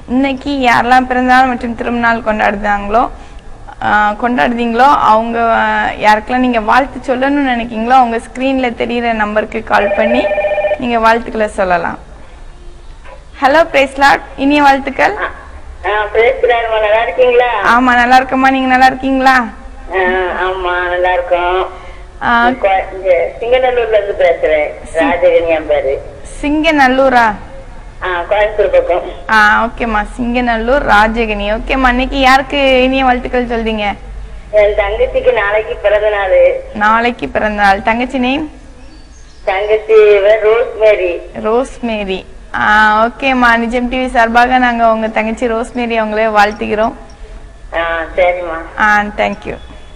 இன்னைக்கு யாரெல்லாம் பிறந்தநாள் மற்றும் திருமணநாள் கொண்டாடுதாங்களோ ஆஹ் கொண்டாடுதீங்களோ அவங்க ஆஹ், யாருக்கெல்லாம் நீங்க வாழ்த்து சொல்லணும்னு நினைக்கீங்களோ அவங்க ஸ்கிரீன்ல தெரியிற நம்பருக்கு கால் பண்ணி நீங்க வாழ்த்துக்களை சொல்லலாம் ஹலோ பிரேஸ்லாட் இனிய வாழ்த்துக்கள் ஆ, பேசுறாருமா நல்லா இருக்கீங்களா ஆமா நல்லா இருக்கம்மா நீங்க நல்லா இருக்கீங்களா ஆ, ஆமா நல்லா இருக்கோம் ஆஹ், கோ- இங்க சிங்கநல்லூர்ல இருந்து பேசுறேன் ராஜகனி என் பேரு சிங்கநல்லூரா ஆ, கோயம்புத்தூர் பக்கம் ஆ ஓகேம்மா சிங்கநல்லூர் ராஜகினி ஓகேம்மா இன்னைக்கு யாருக்கு இனிய வாழ்த்துக்கள் சொல்றீங்க என் தங்கச்சிக்கு நாளைக்கு பிறந்த நாள் நாளைக்கு பிறந்த நாள் தங்கச்சி நேம் தங்கச்சி ரோஸ் மேரி ரோஸ்மேரி ஆ ஓகேம்மா நிஜம் டிவி சார்பாக நாங்க உங்க தங்கச்சி ரோஸ்மேரி அவங்களே வாழ்த்துகிறோம் ஆ சரிம்மா ஆ தேங்க்யூ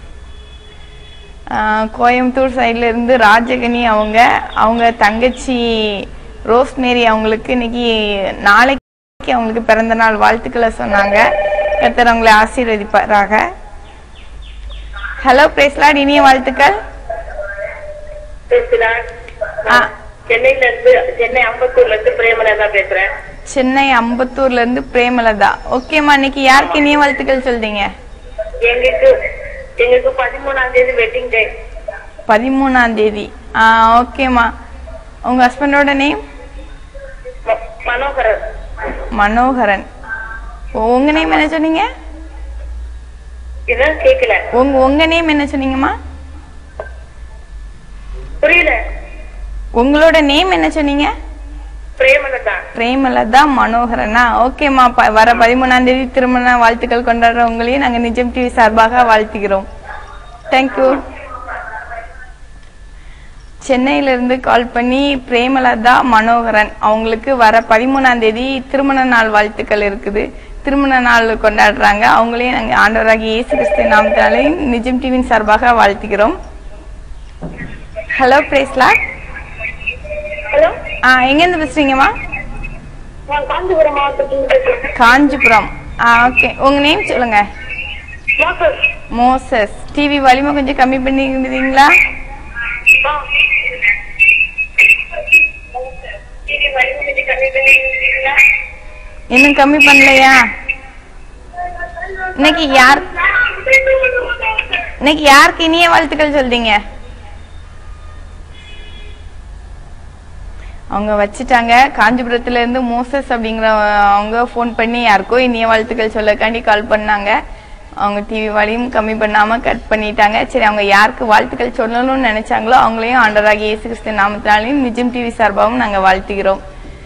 கோயம்புத்தூர் சைடுல இருந்து ராஜகனி அவங்க அவங்க தங்கச்சி ரோஸ்மேரி அவங்களுக்கு இன்னைக்கு நாளைக்கு அவங்களுக்கு பிறந்த நாள் வாழ்த்துக்களை சொன்னாங்க கர்த்தர் அவங்களை ஆசீர்வதிப்பாராக ஹலோ பிரேஸ்லாட் இனிய வாழ்த்துக்கள் பேசுறேன் ஆ. சென்னையில இருந்து சென்னை அம்பத்தூர்ல இருந்து பிரேமலதா பேசுறேன் சென்னை அம்பத்தூர்ல இருந்து பிரேமலதா ஓகேம்மா இன்னைக்கு யாருக்கு இனிய வாழ்த்துக்கள் சொல்றீங்க எங்களுக்கு எங்களுக்கு பதிமூணாம் தேதி வெட்டிங் டே பதிமூணாம் தேதி ஆ ஓகேம்மா உங்க ஹஸ்பண்டோட நேம் மனோகரன் மனோகரன் உங்க நேம் என்ன சொன்னீங்க இதான் கேக்கல உங்க உங்க நேம் என்ன சொன்னீங்கம்மா புரியல உங்களோட நேம் என்ன சொன்னீங்க பிரேமலதா பிரேமலதா மனோகரனா ஓகேம்மா ப- வர பதிமூணாம் தேதி திருமண வாழ்த்துக்கள் கொண்டாடுற உங்களையும் நாங்க நிஜம் டிவி சார்பாக வாழ்த்துகிறோம் தேங்க்யூ சென்னையில இருந்து கால் பண்ணி பிரேமலதா மனோகரன் அவங்களுக்கு வர பதிமூணாம் தேதி திருமண நாள் வாழ்த்துக்கள் இருக்குது திருமண நாள் கொண்டாடுறாங்க அவங்களையும் நாங்க ஆண்டவராகிய இயேசு கிறிஸ்து நாமத்தினாலையும் நிஜம் டிவியின் சார்பாக வாழ்த்துகிறோம் ஹலோ பிரேஸ்லா ஹலோ ஆ எங்கேருந்து பேசுறீங்கம்மா நான் காஞ்சிபுரம் மாவட்டத்துல பேசுறேன் காஞ்சிபுரம் ஆ ஓகே உங்க நேம் சொல்லுங்க மோசஸ். மோசஸ் டிவி வலிமை கொஞ்சம் கம்மி பண்ணிக்கிறீங்களா ஆ. இது வலிமை கொஞ்சம் கம்மி பண்ணிக்கிறீங்களா? இன்னும் கம்மி பண்ணலையா இன்னைக்கு யார் இன்னைக்கு யாருக்கு இனிய வாழ்த்துக்கள் சொல்றீங்க அவங்க வச்சுட்டாங்க காஞ்சிபுரத்துல இருந்து மோசஸ் அப்படிங்கிற அவங்க ஃபோன் பண்ணி யாருக்கோ இனிய வாழ்த்துக்கள் சொல்லக்காண்டி கால் பண்ணாங்க அவங்க டிவி வால்யூம் கம்மி பண்ணாம கட் பண்ணிட்டாங்க சரி அவங்க யாருக்கு வாழ்த்துக்கள் சொல்லணும்னு நினைச்சாங்களோ அவங்களையும் ஆண்டராகி இயேசு கிறிஸ்து நாமத்தினாலையும் நிஜம் டிவி சார்பாகவும் நாங்க வாழ்த்துகிறோம்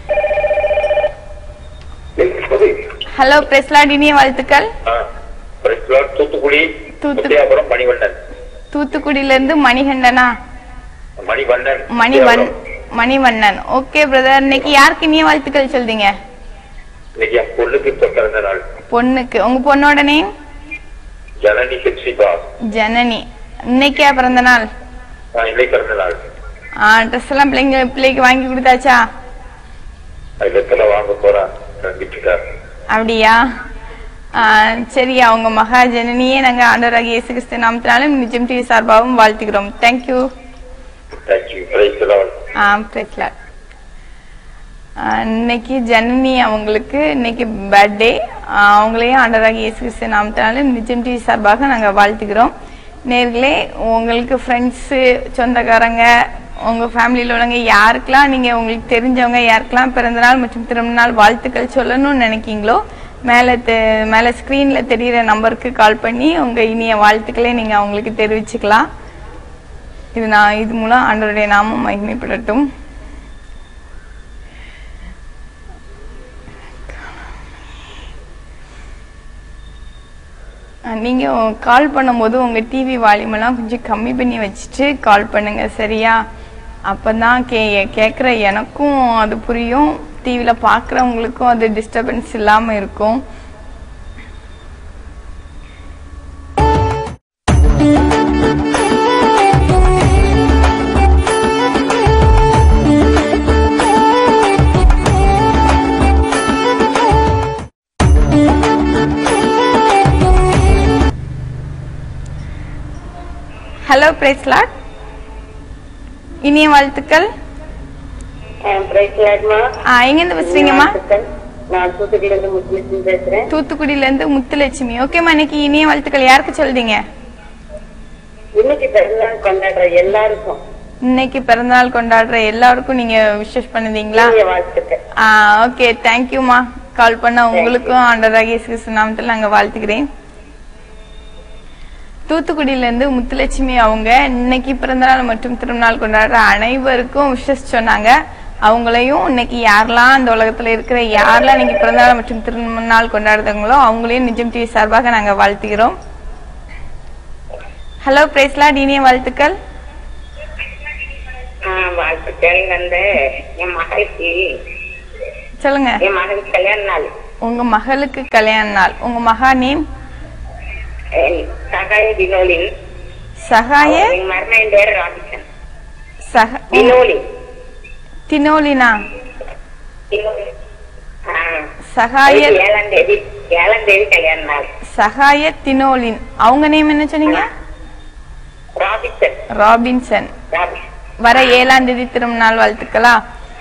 ஹலோ பிரஸ்லாட் இனிய வாழ்த்துக்கள் ஆ, பிரஸ்லாட் தூத்துக்குடி தூத்து- முத்தியாபுரம் மணிவண்ணன் தூத்துக்குடியில இருந்து மணிகண்டனா மணிவண்ணன் மணிவன் முத்தியாபுரம். மணிவண்ணன் ஓகே பிரதர் இன்னைக்கு யாருக்கு இனிய வாழ்த்துக்கள் சொல்றீங்க இன்னைக்கு என் பொண்ணுக்கு இப்ப பிறந்த நாள் பொண்ணுக்கு உங்க பொண்ணோட நேம் ஜனனி சிக்ஷிகா ஜனனி இன்னைக்கா பிறந்த நாள் இல்லை பிறந்த நாள் ட்ரெஸ் எல்லாம் பிள்ளைங்க பிள்ளைக்கு வாங்கி கொடுத்தாச்சா அதுல வாங்க போறா கிட்டுக்கா அப்படியா ஆ, சரி அவங்க மகா ஜனனியே நாங்க ஆண்டவராகிய இயேசு கிறிஸ்து நாமத்தினாலும் நிஜம் டிவி சார்பாகவும் வாழ்த்துக்கிறோம் தேங்க்யூ தேங்க்யூ பிரைஸ் லார்ட் ஆ பிரேஸ்லாட் இன்னைக்கு ஜனனி அவங்களுக்கு இன்னைக்கு பர்த்டே அவங்களையும் ஆண்டராக இயேசு கிறிஸ்து நாமத்தினாலும் நிஜம் டிவி சார்பாக நாங்கள் வாழ்த்துக்கிறோம் நேர்களே உங்களுக்கு ஃப்ரெண்ட்ஸு சொந்தக்காரங்க உங்கள் ஃபேமிலியில் உள்ளவங்க யாருக்கெல்லாம் நீங்கள் உங்களுக்கு தெரிஞ்சவங்க யாருக்கெல்லாம் பிறந்தநாள் மற்றும் திருமணநாள் வாழ்த்துக்கள் சொல்லணும்னு நினைக்கீங்களோ மேலே தெ மேலே ஸ்க்ரீனில் தெரிகிற நம்பருக்கு கால் பண்ணி உங்கள் இனிய வாழ்த்துக்களை நீங்கள் அவங்களுக்கு தெரிவிச்சுக்கலாம் இது நான் இது மூலம் ஆண்டவருடைய நாமம் மகிமைப்படட்டும் அஹ் நீங்க கால் பண்ணும்போது உங்க டிவி வால்யூம் எல்லாம் கொஞ்சம் கம்மி பண்ணி வச்சுட்டு கால் பண்ணுங்க சரியா அப்பதான் கே கேட்குற எனக்கும் அது புரியும் டிவியில பார்க்குறவங்களுக்கும் அது டிஸ்டர்பன்ஸ் இல்லாம இருக்கும் ஹலோ பிரேஸ்லாட் இனிய வாழ்த்துக்கள் பிரைஸ் லார்ட்மா ஆ, எங்கேருந்து பேசுறீங்கம்மா நான் தூத்துக்குடியில இருந்து முஸ்லிம் பேசுறேன் தூத்துக்குடியில இருந்து முத்துலட்சுமி ஓகேம்மா இன்னைக்கு இனிய வாழ்த்துக்கள் யாருக்கு சொல்றீங்க இன்னைக்கு பிறந்தநாள் கொண்டாடுற எல்லாருக்கும் இன்னைக்கு பிறந்தநாள் கொண்டாடுற எல்லாருக்கும் நீங்க விஷஸ் பண்ணுதீங்களா இனிய வாழ்த்துக்கள் ஓகே தேங்க்யூமா கால் பண்ண உங்களுக்கும் ஆண்டராக இயேசு கிறிஸ்து நாமத்தில் நாங்க வாழ்த்துக்கிறேன் தூத்துக்குடியில இருந்து முத்துலட்சுமி அவங்க இன்னைக்கு பிறந்தநாள் மற்றும் திருநாள் கொண்டாடுற அனைவருக்கும் விஷஸ் சொன்னாங்க அவங்களையும் இன்னைக்கு யாரெல்லாம் அந்த உலகத்துல இருக்கிற யாரெல்லாம் இன்னைக்கு பிறந்தநாள் மற்றும் திருநாள் கொண்டாடுறாங்களோ அவங்களையும் நிஜம் டிவி சார்பாக நாங்க வாழ்த்துகிறோம் ஹலோ பிரேஸ்லா இனிய வாழ்த்துக்கள் ஆஹ் வாழ்த்துக்கள் வந்து என் மகளுக்கு சொல்லுங்க என் மகளுக்கு கல்யாண நாள் உங்க மகளுக்கு கல்யாண நாள் உங்க மகா நேம் என் சகாய வினோலின் சகாய என் மரணம் பேர் ராபிசன் சக வினோலி தினோலினா வினோலி ஆஹ் சகாய ஏழாம் தேதி ஏழாம் தேதி கல்யாண நாள் சகாய தினோலின் அவங்க நேம் என்ன சொன்னீங்க ராபிசன் ராபின்சன் ராபிசன் வர ஏழாம் தேதி திருநாள் வாழ்த்துக்களா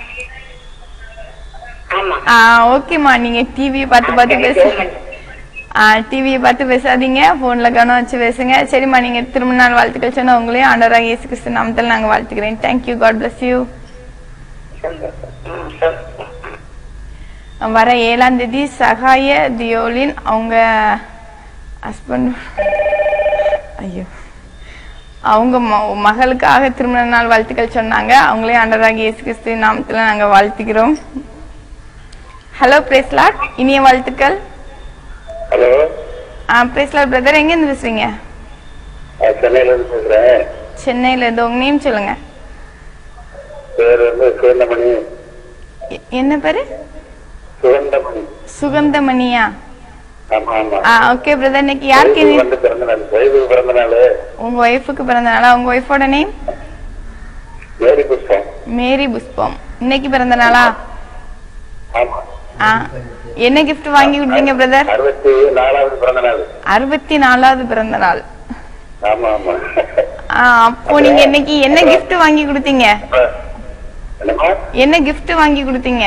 ஆமா ஆ ஓகேம்மா நீங்க டிவியை பார்த்து பார்த்து பேச ஆ டிவியை பார்த்து பேசாதீங்க போன்ல கவனம் வச்சு பேசுங்க சரிம்மா நீங்க திருமணநாள் வாழ்த்துக்கள் சொன்ன உங்களையும் ஆண்டவராக இயேசு கிறிஸ்து நாமத்தில் நாங்க வாழ்த்துக்கிறேன் தேங்க்யூ காட் bless யூ சந்தோஷம் ம், சந்தோஷம். வர ஏழாம் தேதி சகாய தியோலின் அவங்க ஹஸ்பண்ட் ஐயோ அவங்க ம- மகளுக்காக திருமண நாள் வாழ்த்துக்கள் சொன்னாங்க அவங்களே ஆண்டவராக இயேசு கிறிஸ்து நாமத்துல நாங்க வாழ்த்துக்கிறோம் ஹலோ பிரேஸ்லாட் இனிய வாழ்த்துக்கள் ஹலோ பிரேஸ்லாட் பிரதர் எங்க இருந்து பேசுறீங்க சென்னையில இருந்து பேசுறேன் சென்னையில இருந்து உங்க நேம் சொல்லுங்க பேர் வந்து சுகந்தமணி எ- என்ன பேரு சுகந்தமணி சுகந்தமணியா ஆமா ஆமா ஆ ஓகே பிரதர் இன்னைக்கு யாருக்கு வயது இனி- வந்து பிறந்த நாள் வயது பிறந்த நாள் உங்க ஒய்ஃபுக்கு பிறந்த நாளா உங்க ஒய்ஃபோட நேம் மேரி புஷ்பம் மேரி புஷ்பம் இன்னைக்கு பிறந்த நாளா ஆமா ஆ என்ன gift வாங்கி கொடுத்தீங்க பிரதர் அறுபத்தி நாலாவது பிறந்த நாள் அறுபத்தி நாலாவது பிறந்த நாள் ஆமா ஆமா ஆ, அப்போ நீங்க இன்னைக்கு என்ன gift வாங்கி கொடுத்தீங்க என்னமா என்ன gift வாங்கி கொடுத்தீங்க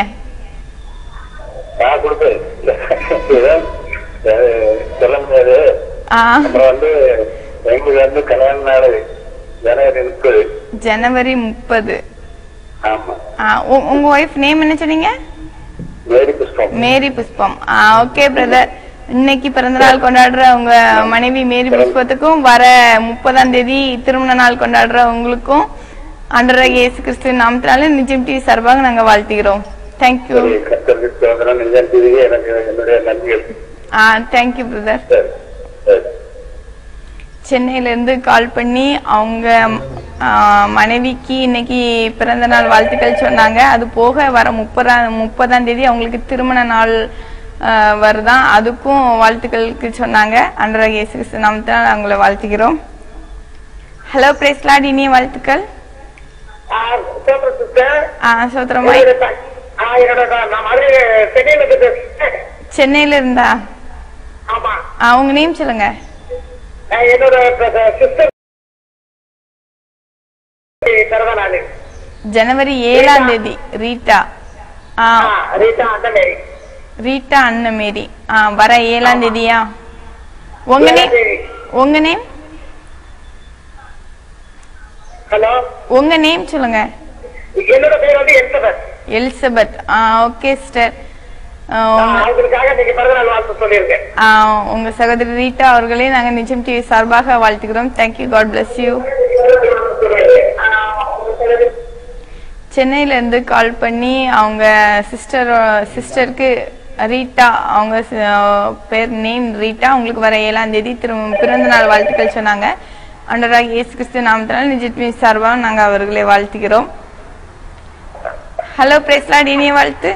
நான் கொடுப்பேன் ஏதோ, அஹ், சொல்ல முடியாது ஆ அப்புறம் வந்து எங்களுக்கு வந்து கல்யாண நாள் ஜனவரி முப்பது ஜனவரி முப்பது ஆமா உங்க ஒய்ஃப் நேம் என்ன சொன்னீங்க மேரி புஷ்பம் மேரி புஷ்பம் ஆ ஓகே பிரதர் இன்னைக்கு பிறந்த நாள் கொண்டாடுற உங்க மனைவி மேரி புஷ்பத்துக்கும் வர முப்பதாம் தேதி திருமண நாள் கொண்டாடுற உங்களுக்கும் ஆண்டவராகிய இயேசு கிறிஸ்து நாமத்தினால நிஜம் டிவி சார்பாக நாங்க வாழ்த்துகிறோம் தேங்க்யூ சரி கத்தருக்கு சோதனை நெஞ்சாண்டிக்கு எனக்கு என்னுடைய நன்றிகள் ஆ தேங்க்யூ பிரதர் சரி சரி சென்னையில இருந்து கால் பண்ணி அவங்க ஆ, மனைவிக்கு இன்னைக்கு பிறந்த நாள் வாழ்த்துக்கள் சொன்னாங்க அது போக வர முப்பதாம் முப்பதாம் தேதி அவங்களுக்கு திருமண நாள் ஆ, வருதாம் அதுக்கும் வாழ்த்துக்களுக்கு சொன்னாங்க அன்றராக இயேசு கிறிஸ்து நாமத்தினால் அவங்கள வாழ்த்துகிறோம் ஹலோ பிரேஸ்லாட் இனிய வாழ்த்துக்கள் ஆஹ் சோதர சிஸ்டர் ஆ சோத்திரமாய் என்னோட த- ஆஹ் என்னோட த- நான் மதுரை சென்னையில இருந்து பேசுறேன். சென்னையில இருந்தா ஆமா ஆ, உங்க நேம் சொல்லுங்க ஆஹ் என்னோட சிஸ்டர் பிறந்த நாள் ஜனவரி ஏழாம் தேதி ரீட்டா ஆ ரீட்டா அந்த மாதிரி ரீட்டா அன்னமேரி ஆ வர ஏழாம் தேதியா உங்க நேம் உங்க நேம் ஹலோ உங்க நேம் சொல்லுங்க என்னோட பேர் வந்து எலிசபெத் எலிசபெத் ஆ ஓகே சிஸ்டர் அவங்களுக்காக நீங்க பிறந்த நாள் வாழ்த்து சொல்லியிருக்கேன் உங்க சகோதரி ரீட்டா அவர்களே நாங்க நிஜம் டிவி சார்பாக வாழ்த்துக்கிறோம் தேங்க்யூ காட் bless யூ சென்னையில இருந்து கால் பண்ணி அவங்க சிஸ்டர் சிஸ்டருக்கு ரீட்டா அவங்க சி- பேர் நேம் ரீட்டா அவங்களுக்கு வர ஏழாம் தேதி திரு பிறந்த நாள் வாழ்த்துக்கள் சொன்னாங்க அண்டராக இயேசு கிறிஸ்து நாமத்தினால் நிஜத்மி சார்பாக நாங்க அவர்களை வாழ்த்துகிறோம் ஹலோ பிரேஸ்லாட் இனிய வாழ்த்து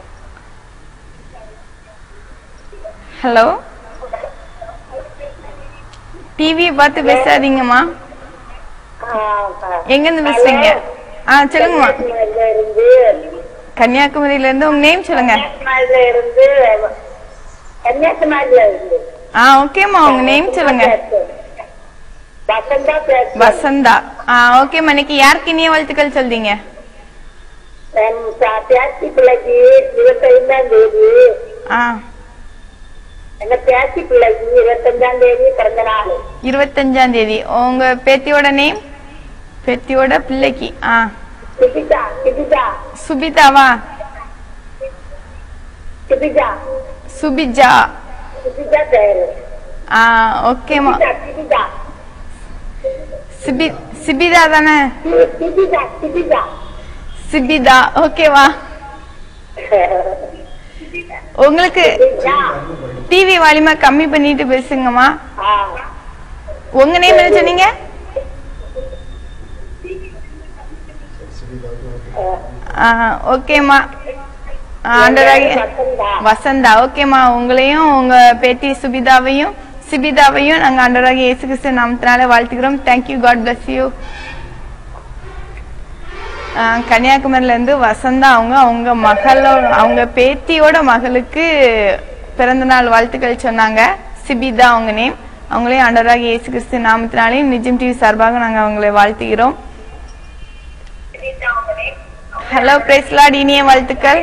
ஹலோ டிவியை பார்த்து பேசாதீங்கம்மா எங்க இருந்து பேசுறீங்க ஆ சொல்லுங்கம்மா கன்னியாகுமரியில இருந்து கன்னியாகுமரியில இருந்து உங்க நேம் சொல்லுங்க கன்னியாகுமரியில இருந்து கன்னியாகுமரியில இருந்து ஆ ஓகேம்மா உங்க நேம் சொல்லுங்க வசந்தா பேசுறேன் வசந்தா ஆ ஓகேம்மா இன்னைக்கு யாருக்கு இனிய வாழ்த்துக்கள் சொல்றீங்க என் பா- பேத்தி பிள்ளைக்கு இருபத்தைந்தாம் தேதி ஆ எங்க பேத்தி பிள்ளைக்கு இருபத்தஞ்சாம் தேதி பிறந்த நாள் இருபத்தஞ்சாம் தேதி உங்க பேத்தியோட நேம் பேத்தியோட பிள்ளைக்கு ஆ சுபிதா சுபிதா சுபிதாவா சுபிதா சுபிஜா சுபிதா பேரு ஆ ஓகேம்மா சுபிதா சிபி சிபிதா தானே சுபிதா சுபிதா சிபிதா ஓகேவா உங்களுக்கு சுபிதா டிவி வால்யூமா கம்மி பண்ணிட்டு பேசுங்கம்மா ஆ உங்க நேம் என்ன சொன்னீங்க ஆ, ஓகேம்மா ஆண்டராகி வசந்தா வசந்தா ஓகேம்மா உங்களையும் உங்க பேத்தி சுபிதாவையும் சிபிதாவையும் நாங்க ஆண்டராகி இயேசு கிறிஸ்து நாமத்தினால வாழ்த்துக்கிறோம் தேங்க்யூ காட் பிளஸ் யூ கன்னியாகுமரியில இருந்து வசந்தா அவங்க அவங்க மகளோட அவங்க பேத்தியோட மகளுக்கு பிறந்த நாள் வாழ்த்துக்கள் சொன்னாங்க சிபிதா அவங்க நேம் அவங்களையும் ஆண்டவராக இயேசு கிறிஸ்து நாமத்தினாலையும் நிஜம் டிவி சார்பாக நாங்க அவங்களை வாழ்த்துகிறோம் ஹலோ பிரேஸ்லாட் இனிய வாழ்த்துக்கள்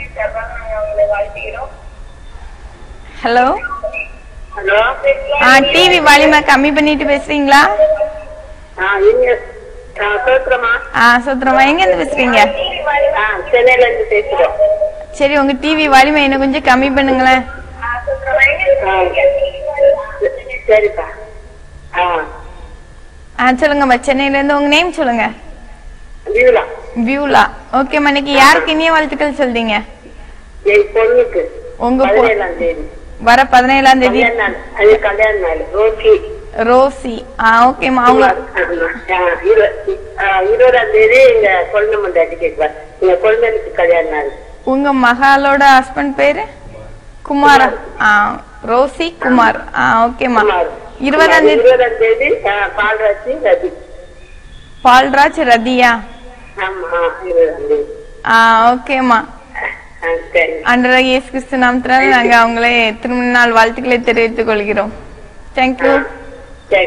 ஹலோ ஹலோ ஆ டிவி வால்யூமை கம்மி பண்ணிட்டு பேசுறீங்களா ஆ இங்க ஆ சோத்திரமா ஆ சுத்திரமா எங்க இருந்து பேசுறீங்க ஆ சென்னையில இருந்து பேசுறோம் சரி உங்க டிவி வால்யூமை இன்னும் கொஞ்சம் கம்மி பண்ணுங்களேன் ஆ. சரிப்பா ஆ ஆ சொல்லுங்கம்மா சென்னையில இருந்து உங்க நேம் சொல்லுங்க வியூலா வியூலா ஓகேம்மா இன்னைக்கு யாருக்கு இனிய வாழ்த்துக்கள் சொல்றீங்க என் பொண்ணுக்கு உங்க பொ- பதினேழாம் தேதி வர பதினேழாம் தேதி கல்யாண நாள் அது கல்யாண நாள் ரோசி ரோசி ஆ ஓகேம்மா அவங்க ஆமா. ஆ, இரு- ஆ, இருபதாம் தேதி எங்க குழந்தை மண்டாட்டி கேட்பார் எங்க குழந்தைக்கு கல்யாண நாள் உங்க மகாலோட ஹஸ்பண்ட் பேரு குமாரா ஆ ரோசி குமார் ஆ ஓகேம்மா குமார். இருபதாம் தேதி இருபதாம் தேதி ஆ, பால்ராஜி ரதி பால்ராஜ் ரதியா ஆமா இருபதாம் தேதி ஆ ஓகேம்மா ஆ, சரி அன்றராக இயேசு கிறிஸ்து நாமத்தினால நாங்க அவங்களே திருமண நாள் வாழ்த்துக்களை தெரிவித்துக் கொள்கிறோம் தேங்க்யூ சரி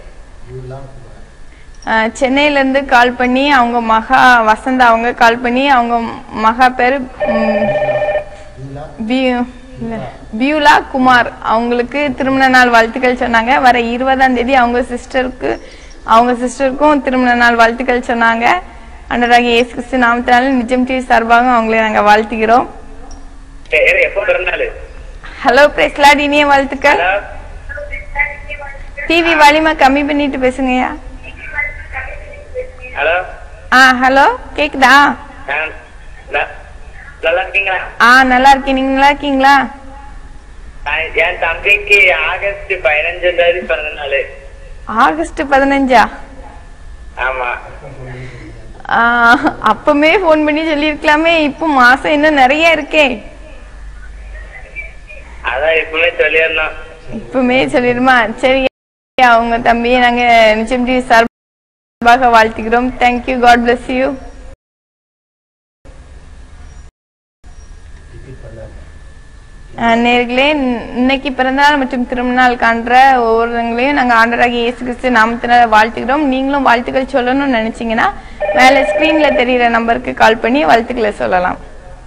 சென்னையில இருந்து கால் பண்ணி அவங்க மகா வசந்தா அவங்க கால் பண்ணி அவங்க மகா பேரு ம், பியூ- இல்ல, பியூலா குமார் அவங்களுக்கு திருமண நாள் வாழ்த்துக்கள் சொன்னாங்க வர இருபதாம் தேதி அவங்க சிஸ்டருக்கு அவங்க சிஸ்டருக்கும் திருமண நாள் வாழ்த்துக்கள் சொன்னாங்க அன்றராக இயேசு கிறிஸ்து நாமத்தினால நிஜம் டிவி சார்பாக அவங்களை நாங்க வாழ்த்துகிறோம் சரி எப்போ பிறந்தாள் ஹலோ பிரேஸ்லாட் இனிய வாழ்த்துக்கள் ஹலோ டிவி வலிமை கம்மி பண்ணிட்டு பேசுங்கய்யா ஹலோ ஆ ஹலோ கேக்குதா நான் ந- நல்லா இருக்கீங்களா ஆ நல்லா இருக்கேன் நீங்க நல்லா இருக்கீங்களா நான் என் தம்பிக்கு ஆகஸ்ட் பதினஞ்சாம் தேதி பிறந்த நாள் ஆகஸ்ட் பதினஞ்சா ஆமா ஆ, அப்பமே ஃபோன் பண்ணி சொல்லியிருக்கலாமே இப்போ மாசம் இன்னும் நிறைய இருக்கே அதான் இப்பவுமே சொல்லிடணும் இப்பவுமே சொல்லிடுமா சரி அவங்க தம்பியை நாங்க நிச்சயம் டிவி சார்பாக வாழ்த்துக்கிறோம் தேங்க்யூ காட் பிளஸ் யூ நேர்களே இன்னைக்கு பிறந்தநாள் மற்றும் திருமணநாள் காண்ற ஒவ்வொருவங்களையும் நாங்க ஆண்டராகி இயேசு கிறிஸ்து நாமத்தினால வாழ்த்துக்கிறோம் நீங்களும் வாழ்த்துக்கள் சொல்லணும்னு நினைச்சீங்கன்னா மேல ஸ்கிரீன்ல தெரியுற நம்பருக்கு கால் பண்ணி வாழ்த்துக்களை சொல்லலாம்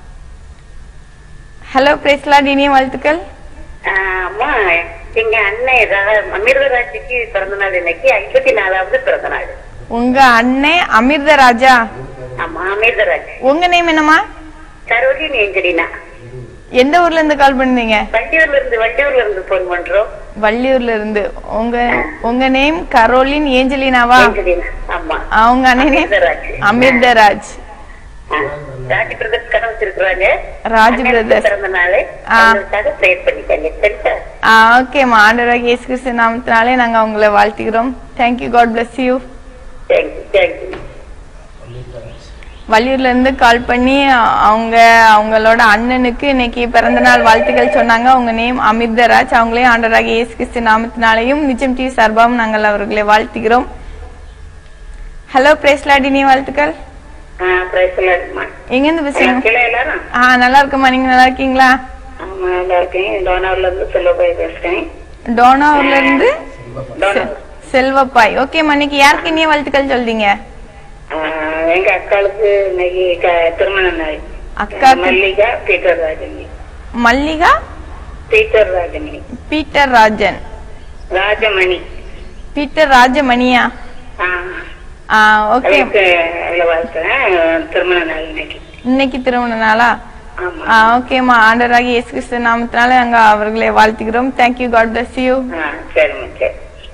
ஹலோ பிரேஸ்லாட் இனிய வாழ்த்துக்கள் ஆ, அம்மா எங்க அண்ணன் ஏதாவது அமிர்தராஜிக்கு பிறந்த நாள் இன்னைக்கு ஐம்பத்தி நாலாவது பிறந்த நாள் உங்க அண்ணன் அமிர்தராஜா ஆமா அமிர்தராஜ் உங்க நேம் என்னம்மா சரோஜினி ஏஞ்சலினா எந்த ஊர்ல இருந்து கால் பண்ணீங்க வண்டியூர்ல இருந்து வண்டியூர்ல இருந்து போன் பண்றோம் வள்ளியூர்ல இருந்து உங்க உங்க நேம் கரோலின் ஏஞ்சலினாவா ஏஞ்சலினா ஆமா அவங்க அண்ணன் name? அமிர்தராஜ். அமிர்தராஜ் ஆ, ராஜி பிரதர்ஸ் கடை வச்சிருக்கிறாங்க ராஜ் அண்ணனுக்கு brothers. பிறந்த நாள் ஆ. அவங்களுக்காக ப்ரேயர் பண்ணிக்கங்க சரியா ஆ ஓகேம்மா ஆண்டவராக இயேசு கிறிஸ்து நாமத்தினாலே நாங்க அவங்கள வாழ்த்துகிறோம் thank you God bless you thank you thank you வள்ளியூர்ல இருந்து கால் பண்ணி அ- அவங்க அவங்களோட அண்ணனுக்கு இன்னைக்கு பிறந்த நாள் வாழ்த்துக்கள் சொன்னாங்க அவங்க நேம் அமிர்தராஜ் அவங்களையும் ஆண்டவராக இயேசு கிறிஸ்து நாமத்தினாலையும் நிச்சயம் டிவி சார்பாகவும் நாங்கள் அவர்களை வாழ்த்துகிறோம் ஹலோ பிரேஸ்லாடினி வாழ்த்துக்கள் ஆ பிரைஸ்லாட்மா எங்க இருந்து பேசுறீங்க கீழே எல்லாரும் ஆ நல்லா இருக்கம்மா நீங்க நல்லா இருக்கீங்களா ஆமா நல்லா இருக்கேன் டோனார்ல இருந்து செல்வபாய் பேசுறேன் டோனாவூர்ல இருந்து டோனார் செல்வப்பாய் ஓகேம்மா இன்னைக்கு யாருக்கு இனிய வாழ்த்துக்கள் சொல்றீங்க ஆ, எங்க அக்காளுக்கு இன்னைக்கு க- திருமண நாள் அக்காக்கு Mallika Peter Rajini Mallika Peter Rajini Peter Rajan Rajamani Peter ராஜமணியா ஆ, ஆ ஓகே அவளுக்கு அதுல வாழ்த்துறேன் திருமண நாள் இன்னைக்கு இன்னைக்கு திருமண நாளா ஆமா ஆ ஓகேம்மா ஆண்டராகி இயேசு கிறிஸ்து நாமத்தினால நாங்க அவர்களை வாழ்த்துகிறோம் தேங்க்யூ காட் bless யூ ஆ, சரிம்மா சரி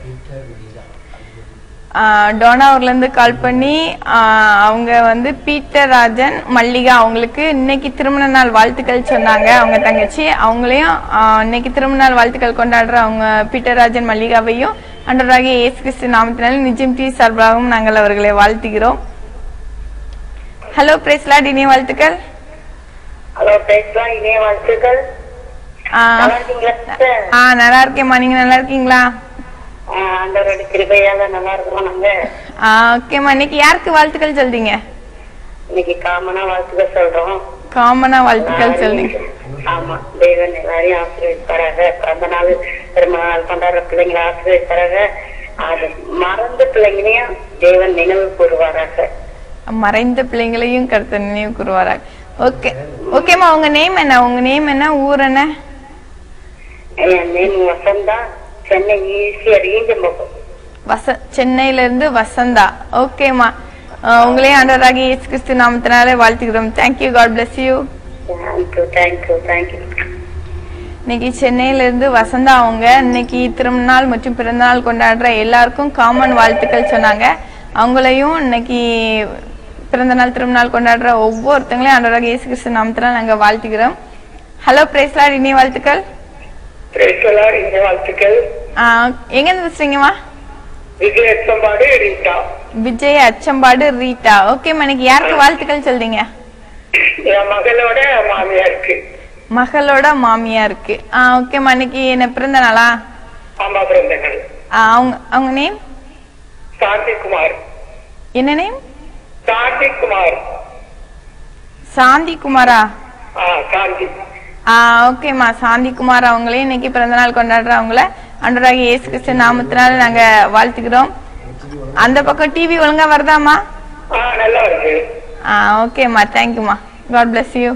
டோனாவூர்ல இருந்து கால் பண்ணி ஆ, அவங்க வந்து பீட்டர் ராஜன் மல்லிகா அவங்களுக்கு இன்னைக்கு திருமண நாள் வாழ்த்துக்கள் சொன்னாங்க அவங்க தங்கச்சி அவங்களையும் ஆ, இன்னைக்கு திருமண நாள் வாழ்த்துக்கள் கொண்டாடுற அவங்க பீட்டர் ராஜன் மல்லிகாவையும் அன்றராகிய இயேசு கிறிஸ்து நாமத்தினால நிஜம் டி சார்பாகவும் நாங்கள் அவர்களை வாழ்த்துகிறோம் ஹலோ பிரேஸ்லாட் இனிய வாழ்த்துக்கள் ஹலோ பேசலாம் இணைய வாழ்த்துக்கள் ஆ, நல்லா இருக்கீங்களா sister? ஆ நல்லா இருக்கேம்மா நீங்க நல்லா இருக்கீங்களா ஆ, ஆண்டவரோட கிருபையால நல்லா இருக்கிறோம் நாங்க ஆ, ஓகேம்மா இன்னைக்கு யாருக்கு வாழ்த்துக்கள் சொல்றீங்க இன்னைக்கு காமனா வாழ்த்துக்கள் சொல்றோம் காமனா வாழ்த்துக்கள் சொல்றீங்க ஆமா தேவன் எல்லாரையும் ஆசீர்வதிப்பாராக பிறந்த நாள் திருமண நாள் கொண்டாடுற பிள்ளைங்களை ஆசீர்வதிப்பாராக அது மறந்த பிள்ளைங்களையும் தேவன் நினைவு கூறுவாராக மறைந்த பிள்ளைங்களையும் கருத்து நினைவு கூறுவாராக ஓகே ஓகேம்மா உங்க நேம் என்ன உங்க நேம் என்ன ஊர் என்ன என் நேம் வசந்தா சென்னை ஈசிஆர் ஈஞ்சம்பக்கம் வச சென்னையில இருந்து வசந்தா ஓகேம்மா அஹ் உங்களையும் ஆண்டவராகி இயேசு கிறிஸ்து நாமத்தினால வாழ்த்துக்கிறோம் thank you God bless you thank you thank you thank you இன்னைக்கு சென்னையில இருந்து வசந்தா அவங்க இன்னைக்கு திருநாள் மற்றும் பிறந்தநாள் கொண்டாடுற எல்லாருக்கும் காமன் வாழ்த்துக்கள் சொன்னாங்க அவங்களையும் இன்னைக்கு பிறந்தநாள் திருநாள் கொண்டாடுற ஒவ்வொருத்தங்களையும் ஆண்டவராக இயேசு கிறிஸ்து நாமத்தினால நாங்க வாழ்த்துக்கிறோம் ஹலோ பிரேஸ்லார் இனிய வாழ்த்துக்கள் பிரேசலார் இந்த வாழ்த்துக்கள் ஆஹ் எங்க இருந்து பேசுறீங்கம்மா விஜய் எச்சம்பாடு ரீட்டா விஜய் அச்சம்பாடு ரீட்டா ஓகேம்மா இன்னைக்கு யாருக்கு வாழ்த்துக்கள் சொல்றீங்க என் மகளோட மாமியாருக்கு மகளோட மாமியாருக்கு ஆ ஓகேம்மா இன்னைக்கு என்ன பிறந்த நாளா ஆமா பிறந்தங்கள் ஆ, அவங்க அவங்க நேம் சாந்தி குமார் என்ன நேம் சாந்தி குமார் சாந்தி குமாரா ஆ சாந்தி ஆ ஓகேம்மா சாந்தி குமார் அவங்களே இன்னைக்கு பிறந்த நாள் கொண்டாடுறவங்கள அன்றராக இயேசு கிறிஸ்து நாமத்தினால நாங்க வாழ்த்துக்கிறோம் அந்த பக்கம் டிவி ஒழுங்கா வருதாம்மா ஆ நல்லா இருக்கு ஆ ஓகேம்மா தேங்க்யூம்மா God bless you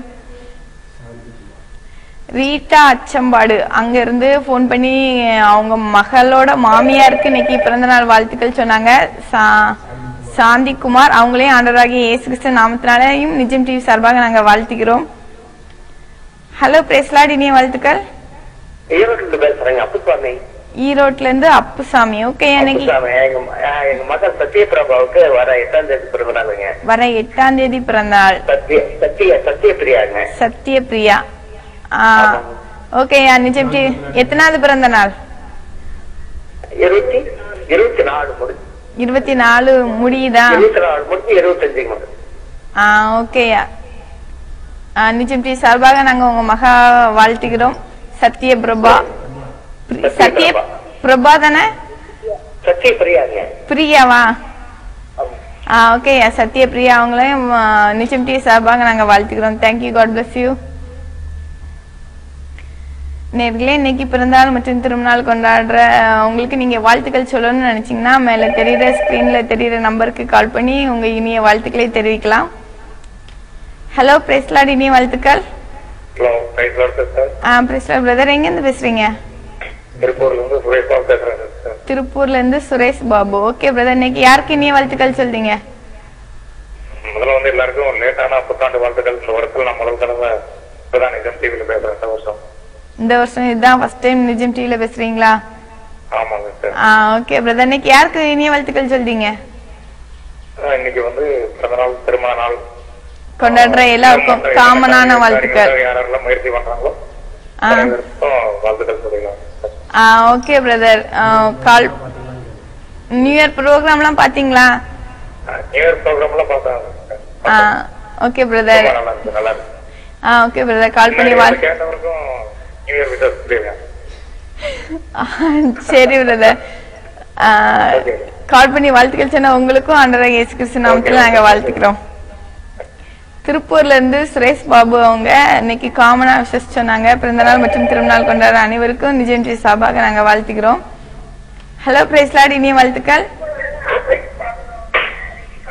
Rita Achampadu அங்க இருந்து ஃபோன் பண்ணி அவங்க மகளோட மாமியாருக்கு இன்னைக்கு பிறந்தநாள் வாழ்த்துக்கள் சொன்னாங்க சா- சாந்தி குமார் அவங்களையும் ஆண்டவராகிய இயேசு கிறிஸ்து நாமத்தினாலையும் நிஜம் டிவி சார்பாக நாங்க வாழ்த்துக்கிறோம் ஹலோ பிரேஸ்லாட் இனிய வாழ்த்துக்கள் ஈரோட்டில் பேசுறேங்க அப்புசாமி ஈரோட்ல இருந்து அப்புசாமி ஓகே இன்னைக்கு அப்புசாமி எங்க ம- ஆ, எங்க மகன் சத்யபிரபாவுக்கு வர எட்டாம் தேதி பிறந்தாங்க வர எட்டாம் தேதி பிறந்தநாள் சத்ய சத்ய சத்யபிரியாங்க சத்யபிரியா ஆ ஓகே நிஜம் டிவி எத்தனாவது பிறந்த நாள் இருபத்தி இருபத்தி நாலு முடிஞ்சு இருபத்தி நாலு முடியுதா இருபத்தி நாலு முடிஞ்சு இருபத்தஞ்சுக்கு முடிஞ்சு ஆ ஓகேயா நிஜம் டி சார்பாக நாங்க உங்க மகா வாழ்த்துகிறோம் சத்ய பிரபா பிரி- சத்ய பிரபா தானே சத்யபிரியாங்க பிரியாவா ஆ ஓகேயா சத்ய பிரியா அவங்களையும் ஆ, நிஜம் டி சார்பாக நாங்க வாழ்த்துக்கிறோம் தேங்க்யூ காட் bless யூ நேர்களே இன்னைக்கு பிறந்தநாள் மற்றும் திருநாள் கொண்டாடுற அஹ், உங்களுக்கு நீங்க வாழ்த்துக்கள் சொல்லணும்னு நினைச்சீங்கன்னா மேல தெரியுற ஸ்கிரீன்ல தெரியுற நம்பருக்கு கால் பண்ணி உங்க இனிய வாழ்த்துக்களை தெரிவிக்கலாம் ஹலோ பிரேஸ்லாட் இனிய வாழ்த்துக்கள் ஹலோ ரைட் சார் ஆ பிரேஸ்லாட் பிரதர் எங்க இருந்து பேசுறீங்க திருப்பூர்ல இருந்து சுரேஷ் பாபு பேசுறேன் சார் திருப்பூர்ல இருந்து சுரேஷ் பாபு ஓகே பிரதர் இன்னைக்கு யாருக்கு இனிய வாழ்த்துக்கள் சொல்றீங்க முதல்ல வந்து எல்லாருக்கும் லேட்டான புத்தாண்டு வாழ்த்துக்கள் இந்த வருஷத்துல நான் முதல் தடவை இப்பதான் நிஜம் டிவில பேசுறேன் இந்த வருஷம் இந்த வருஷம் இதுதான் ஃபர்ஸ்ட் டைம் நிஜம் டிவில பேசுறீங்களா ஆமாங்க சார் ஆ ஓகே பிரதர் இன்னைக்கு யாருக்கு இனிய வாழ்த்துக்கள் சொல்றீங்க ஆஹ் இன்னைக்கு வந்து பிறந்த நாள் திருமண நாள் கொண்டாடுற எல்லாருக்கும் திருமண காமனான காரியங்கள் வாழ்த்துக்கள் யாரெல்லாம் முயற்சி பண்றாங்களோ ஆ. அனைவருக்கும் வாழ்த்துக்கள் சொல்லிடலாம் சார். ஆ okay brother call new year ப்ரோக்ராம்லாம் பாத்தீங்களா ஆஹ் நியூ இயர் ப்ரோக்ராம் எல்லாம் பார்த்தேன் ஆ ஓகே பிரதர் ரொம்ப நல்லா இருக்கு நல்லா இருக்கு ஆ ஓகே பிரதர் கால் பண்ணி முன்னாடி வாழ் வந்து கேட்டவருக்கும் நியூ இயர் விஷஸ் சொல்லிடுங்க ஆ, சரி பிரதர் Okay. கால் பண்ணி வாழ்த்துக்கள் சொன்ன உங்களுக்கும் ஆண்டவராக இயேசு கிறிஸ்து நாமத்துல நாங்க வாழ்த்துக்கிறோம் திருப்பூர்ல இருந்து சுரேஷ் பாபு அவங்க இன்னைக்கு காமனா விஷஸ் சொன்னாங்க பிறந்தநாள் மற்றும் திருநாள் கொண்டாடுற அனைவருக்கும் நிஜம் டி சாபாக நாங்க வாழ்த்துக்கிறோம் ஹலோ பிரேஸ்லாட் இனிய வாழ்த்துக்கள்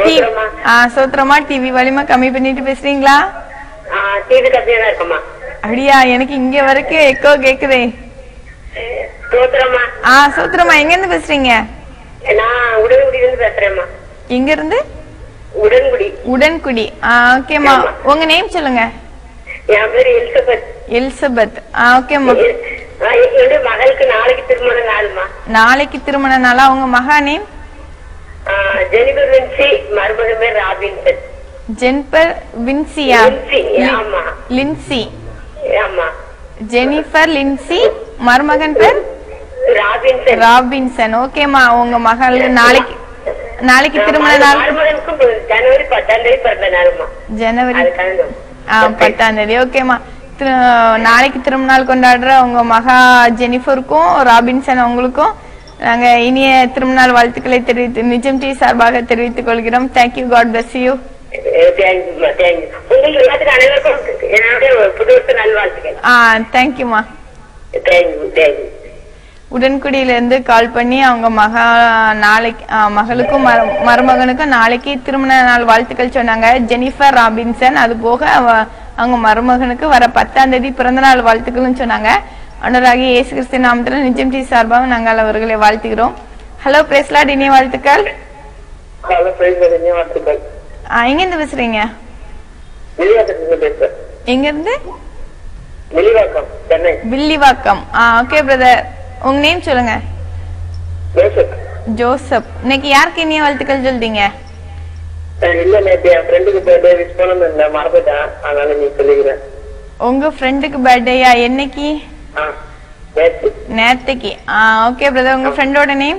சோத்திரமா ஆ சோத்திரமா டிவி வலிமை கம்மி பண்ணிட்டு பேசுறீங்களா டிவி கம்மியா தான் இருக்கம்மா அப்படியா எனக்கு இங்க வரைக்கும் எக்கோ கேக்குதே சோத்திரமா ஆ சோத்திரமா எங்க இருந்து பேசுறீங்க நான் உடன்குடியில இருந்து பேசுறேம்மா எங்க இருந்து உடன்குடி உடன்குடி ஆ ஓகேம்மா உங்க நேம் சொல்லுங்க என் பேரு எலிசபெத் எலிசபெத் ஆ ஓகேம்மா ஆ, என்னுடைய மகளுக்கு நாளைக்கு திருமண நாளுமா நாளைக்கு திருமண நாளா உங்க மகா நேம் ஜெனிபர் வின்சி மருமகன் பேர் ராபின்சன் ஜென்பர் வின்சியா வின்சி, ஆமா. லின்சி ஆமா ஜெனிஃபர் லின்சி மருமகன் பேர் ராபின்சன் ராபின்சன் ஓகேம்மா உங்க மகளுக்கு நாளைக்கு நாளைக்கு திருமண நாள் மருமகனுக்கும் ஜனவரி பத்தாம் தேதி பிறந்த நாளுமா ஜனவரி அதுக்காக ஆ பத்தாம் தேதி ஓகேம்மா திரு- நாளைக்கு திருமண நாள் கொண்டாடுற உங்க மகா ஜெனிஃபருக்கும் ராபின்சன் அவங்களுக்கும் நாங்க இனிய திருமண நாள் வாழ்த்துக்களை தெரிவித்து நிஜம் டி சார்பாக தெரிவித்துக் கொள்கிறோம் தேங்க்யூ காட் பிளஸ் யூ தேங்க்யூமா தேங்க்யூ உங்களுக்கு எல்லாத்துக்கும் அனைவருக்கும் என்னுடைய புது வருஷ நல்வாழ்த்துக்கள் ஆ தேங்க்யூமா தேங்க்யூ தேங்க்யூ உடன்குடியில இருந்து கால் பண்ணி அவங்க மகா நாளைக்கு ஆ, மகளுக்கும் மரு- மருமகனுக்கும் நாளைக்கு திருமண நாள் வாழ்த்துக்கள் சொன்னாங்க ஜெனிஃபர் ராபின்சன் அது போக அவ- அவங்க மருமகனுக்கு வர பத்தாம் தேதி பிறந்த நாள் வாழ்த்துக்களும் சொன்னாங்க அனுராகி இயேசு கிறிஸ்து நாமத்துல நிஜம் டி சார்பாக நாங்கள் அவர்களை வாழ்த்துகிறோம் ஹலோ பிரேஸ்லாட் இனிய வாழ்த்துக்கள் ஹலோ பிரைஸ் வாழ்த்துக்கள் ஆ, எங்க இருந்து பேசுறீங்க வெளியாக்கத்துல பேசுறேன் எங்க இருந்து வெளிவாக்கம் சென்னை வில்லிவாக்கம் ஆ ஓகே பிரதர் உங்க நேம் சொல்லுங்க ஜோசப் ஜோசப் இன்னைக்கு யாருக்கு இனிய வாழ்த்துக்கள் சொல்றீங்க அஹ் இல்ல நேத்து என் ஃப்ரெண்டுக்கு பர்த்டே விஷ் பண்ணணும் இல்ல மறந்துட்டேன் அதனால நீ சொல்லிக்கிறேன் உங்க ஃப்ரெண்டுக்கு பர்த்டேயா என்னைக்கு ஆ நேத்து நேத்துக்கு ஆ ஓகே பிரதர் உங்க ஃப்ரெண்டோட நேம்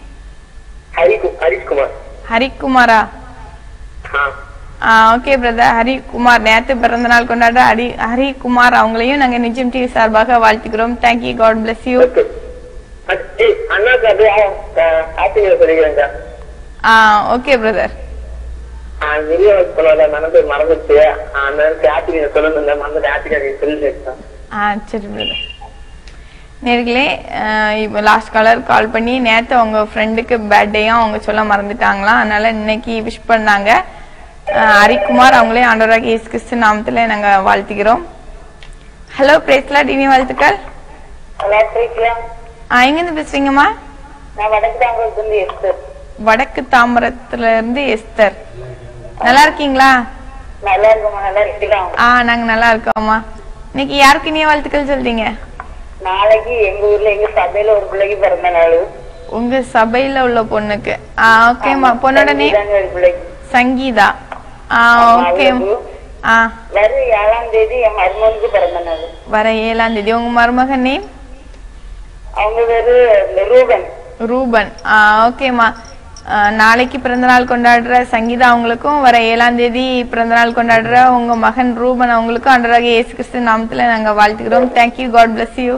ஹரிகு ஹரிஷ்குமார் ஹரிக்குமாரா ஆ ஆ ஓகே பிரதர் ஹரிக்குமார் நேத்து பிறந்த நாள் கொண்டாடுற ஹரி ஹரிக்குமார் அவங்களையும் நாங்க நிஜம் டிவி சார்பாக வாழ்த்துக்கிறோம் thank you God bless you okay அஹ் ஏய், அண்ணாக்கு அது ஹாப்பி நியூ சொல்லிக்கிறேன்க்கா ஆ ஓகே பிரதர் வெளியே போனல மனது மறந்துச்சு அண்ணனுக்கு ஹாப்பி நியூ சொல்லணும் இல்ல மறந்துட்டு ஹாப்பி நியூ சொல்லிட்டேன் ஆ சரி பிரதர் நேர்களே இப்போ லாஸ்ட் காலர் கால் பண்ணி நேற்று அவங்க ஃப்ரெண்டுக்கு பர்த்டேயும் அவங்க சொல்ல மறந்துட்டாங்களாம் அதனால இன்னைக்கு விஷ் பண்ணாங்க அஹ், ஹரிக்குமார் அவங்களே ஆண்டவராக இயேசு கிறிஸ்து நாமத்தில் நாங்கள் வாழ்த்துக்கிறோம் ஹலோ பிரேஸ்லா டிவி வாழ்த்துக்கள் நல்லா இருக்கீங்களா ஆ, எங்கேருந்து பேசுறீங்கம்மா நான் வடக்கு தாங்களுக்கு வந்து எஸ்தர் வடக்கு தாம்பரத்துல இருந்து எஸ்தர் நல்லா இருக்கீங்களா நல்லா இருக்குமா நல்லா இருக்கீங்களா ஆ நாங்க நல்லா இருக்கோம்மா இன்னைக்கு யாருக்கு இனிய வாழ்த்துக்கள் சொல்றீங்க நாளைக்கு எங்க ஊர்ல எங்க சபையில ஒரு பிள்ளைக்கு பிறந்த நாள் உங்க சபையில உள்ள பொண்ணுக்கு ஆ ஓகேம்மா பொண்ணோட நேம் இதாங்க ஒரு பிள்ளைக்கு சங்கீதா ஆ ஓகே ஆ வரும் ஏழாம் தேதி என் மருமகனுக்கு பிறந்த நாள் வர ஏழாம் தேதி உங்க மருமகன் நேம் அவங்க பேரு ரூபன் ரூபன் ஆ ஓகேம்மா ஆ, நாளைக்கு பிறந்தநாள் கொண்டாடுற சங்கீதா அவங்களுக்கும் வர ஏழாம் தேதி பிறந்தநாள் கொண்டாடுற உங்க மகன் ரூபன் அவங்களுக்கும் அன்றராக இயேசு கிறிஸ்து நாமத்துல நாங்க வாழ்த்துக்கிறோம் தேங்க்யூ காட் bless யூ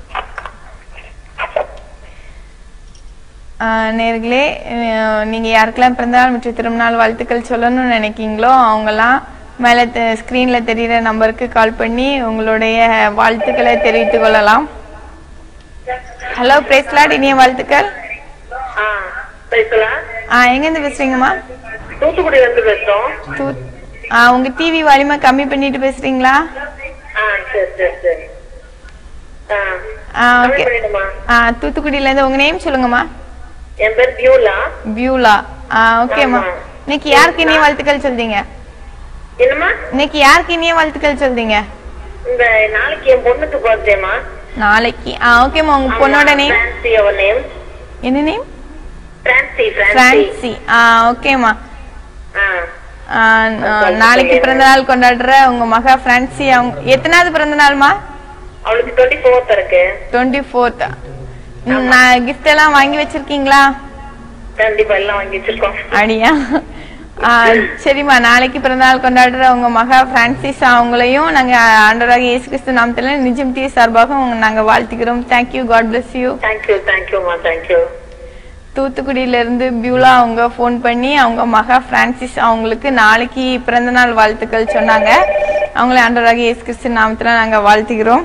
நேர்களே அஹ், நீங்க யாருக்கெல்லாம் பிறந்தநாள் மற்றும் திருமணநாள் வாழ்த்துக்கள் சொல்லணும்னு நினைக்கீங்களோ அவங்கெல்லாம் மேல ஸ்கிரீன்ல தெரியுற நம்பருக்கு கால் பண்ணி உங்களுடைய வாழ்த்துக்களை தெரிவித்துக் கொள்ளலாம் ஹலோ பிரேஸ்லாட் இனிய வாழ்த்துக்கள் ஆ பேசலாம் ஆ எங்கேருந்து பேசுறீங்கம்மா தூத்துக்குடியில இருந்து பேசுறோம் தூ ஆ உங்க டிவி வலிமை கம்மி பண்ணிட்டு பேசுறீங்களா ஆ சரி சரி சரி ஆ ஆ கம்மி ஓகே பண்ணிடுமா ஆ தூத்துக்குடியில இருந்து உங்க நேம் சொல்லுங்கம்மா என் பேர் பியூலா பியூலா ஆ ஓகேம்மா ஆமா. இன்னைக்கு யாருக்கு இனிய வாழ்த்துக்கள் சொல்றீங்க என்னம்மா இன்னைக்கு யாருக்கு இனிய வாழ்த்துக்கள் சொல்றீங்க இந்த நாளைக்கு என் பொண்ணுக்கு பர்த்டேமா நாளைக்கு ஆ ஓகேம்மா உங்க பொண்ணோட நேம் பிரான்சி அவர் நேம் என்ன நேம் பிரான்சி பிரான்சி பிரான்சி ஆ ஓகேம்மா ஆ ஆ, நா- நாளைக்கு பிறந்த நாள் கொண்டாடுற உங்க மகா பிரான்சி அவங்க எத்தனாவது பிறந்த நாள்மா அவளுக்கு டுவெண்ட்டி ஃபோர்த் இருக்கு டுவெண்ட்டி ஃபோர்த் நான் கிஃப்ட் எல்லாம் வாங்கி வச்சிருக்கீங்களா கண்டிப்பா எல்லாம் வாங்கி வச்சிருக்கோம் அடியா ஆ, சரிம்மா நாளைக்கு பிறந்தநாள் கொண்டாடுற உங்க மகா பிரான்சிஸ் அவங்களையும் நாங்க ஆண்டவராக இயேசு கிறிஸ்து நாமத்துல நிஜம் டி சார்பாக உங்க நாங்க வாழ்த்துக்கிறோம் thank you God bless you thank you தேங்க்யூமா தேங்க்யூ தூத்துக்குடியில இருந்து பியூலா அவங்க ஃபோன் பண்ணி அவங்க மகா பிரான்சிஸ் அவங்களுக்கு நாளைக்கு பிறந்தநாள் வாழ்த்துக்கள் சொன்னாங்க அவங்கள ஆண்டவராக இயேசு கிறிஸ்து நாமத்துல நாங்க வாழ்த்துகிறோம்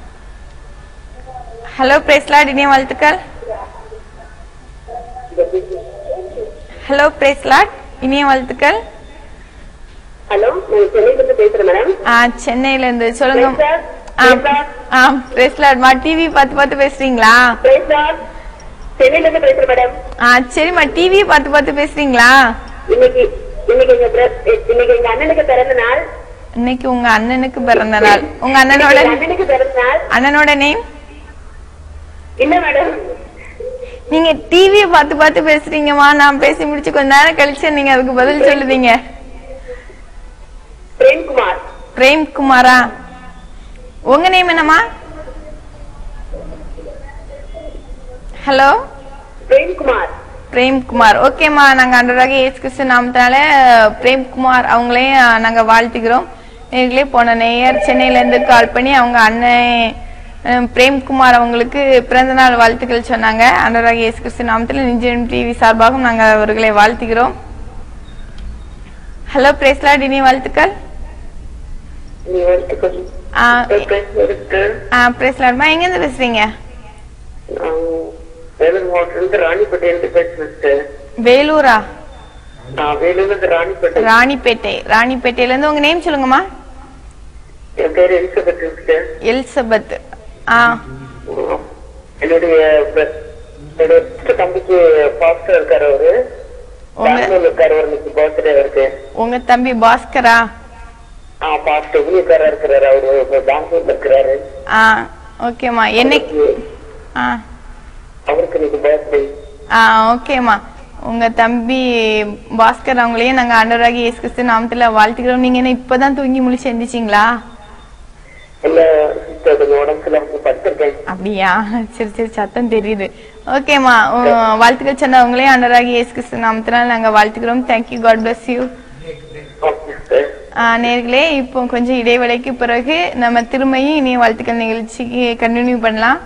ஹலோ பிரேஸ்லாட் இனிய வாழ்த்துக்கள் ஹலோ பிரேஸ்லாட் இனிய வாழ்த்துக்கள் ஹலோ நான் சென்னையில இருந்து பேசுறேன் மேடம் ஆ, சென்னையில இருந்து சொல்லுங்க Praise God. ஆ, Praise God. ஆ பிரேஸ்லாட்மா டிவி பார்த்து பார்த்து பேசுறீங்களா Praise God. சென்னையில இருந்து பேசுறேன் மேடம் ஆ சரிம்மா டிவி பார்த்து பார்த்து பேசுறீங்களா இன்னைக்கு இன்னைக்கு எங்க பிர- இன்னைக்கு எங்க அண்ணனுக்கு பிறந்த நாள் இன்னைக்கு உங்க அண்ணனுக்கு பிறந்த நாள் உங்க அண்ணனோட எங்க அண்ணனுக்கு பிறந்த நாள் அண்ணனோட நேம் என்ன மேடம் நீங்க டிவிய பார்த்து பார்த்து பேசுறீங்கம்மா நான் பேசி முடிச்சு கொஞ்ச நேரம் கழிச்சு நீங்க அதுக்கு பதில் சொல்லுவீங்க பிரேம்குமார் பிரேம் குமாரா உங்க நேம் என்னம்மா ஹலோ பிரேம்குமார் பிரேம்குமார் ஓகேம்மா நாங்க அன்றராக ஏசு கிறிஸ்து நாமத்தினால பிரேம்குமார் அவங்களையும் அஹ், நாங்க வாழ்த்துக்கிறோம் நேர்களே போன நேயர் சென்னையில இருந்து கால் பண்ணி அவங்க அண்ணன் அஹ், பிரேம்குமார் அவங்களுக்கு பிறந்த நாள் வாழ்த்துக்கள் சொன்னாங்க அன்றராக இயேசு கிறிஸ்து நாமத்தில் நிஜம் டிவி சார்பாகவும் நாங்க அவர்களை வாழ்த்துகிறோம் ஹலோ பிரேஸ்லா டினி வாழ்த்துக்கள் நீ வாழ்த்துக்கள் இருக்கு பிரேஸ்லாட்மா எங்க இருந்து பேசுறீங்க வேலூர் மாவட்டம் இருந்து ராணிப்பேட்டை இருந்து பேசுறேன் வேலூரா நான் வேலூர்ல இருந்து ராணிப்பேட்டை ராணிப்பேட்டை ராணிப்பேட்டையில இருந்து உங்க நேம் சொல்லுங்கம்மா என் பேர் எலிசபெத் சிஸ்டர் எலிசபெத் ஆ என்னுடைய ப- என்னுடைய sister தம்பிக்கு பாஸ்டர் இருக்காரு அவரு உங்க பெங்களூர்ல இருக்காரு ஒரு இன்னைக்கு பர்த்டே இருக்கு உங்க தம்பி பாஸ்கரா ஆ பாஸ்டர் ஊழியக்காரா இருக்கிறாரு அவரு இப்ப பெங்களூர்ல இருக்கிறாரு ஆ ஓகேம்மா என்னைக்கு ஆ அவருக்கு இன்னைக்கு பர்த்டே ஆ ஓகேம்மா உங்க தம்பி பாஸ்கர் அவங்களையும் நாங்க ஆண்டவராகி இயேசு கிறிஸ்து நாமத்துல வாழ்த்துக்கிறோம் நீங்க என்ன இப்பதான் தூங்கி முழிச்சு எந்திரிச்சிங்களா இல்ல சிஸ்டர் கொஞ்சம் உடம்பு சரியில்லாம படுத்திருக்கேன் அப்படியா சரி சரி சத்தம் தெரியுது ஓகேம்மா உ- வாழ்த்துக்கள் சொன்னவங்களையும் ஆண்டவராகி இயேசு கிறிஸ்து நாமத்தினால நாங்க வாழ்த்துக்கிறோம் thank you God bless you okay sister நேர்களே இப்போ கொஞ்சம் இடைவேளைக்கு பிறகு நம்ம திரும்பியும் இனிய வாழ்த்துக்கள் நிகழ்ச்சிக்கு கண்டினியூ பண்ணலாம்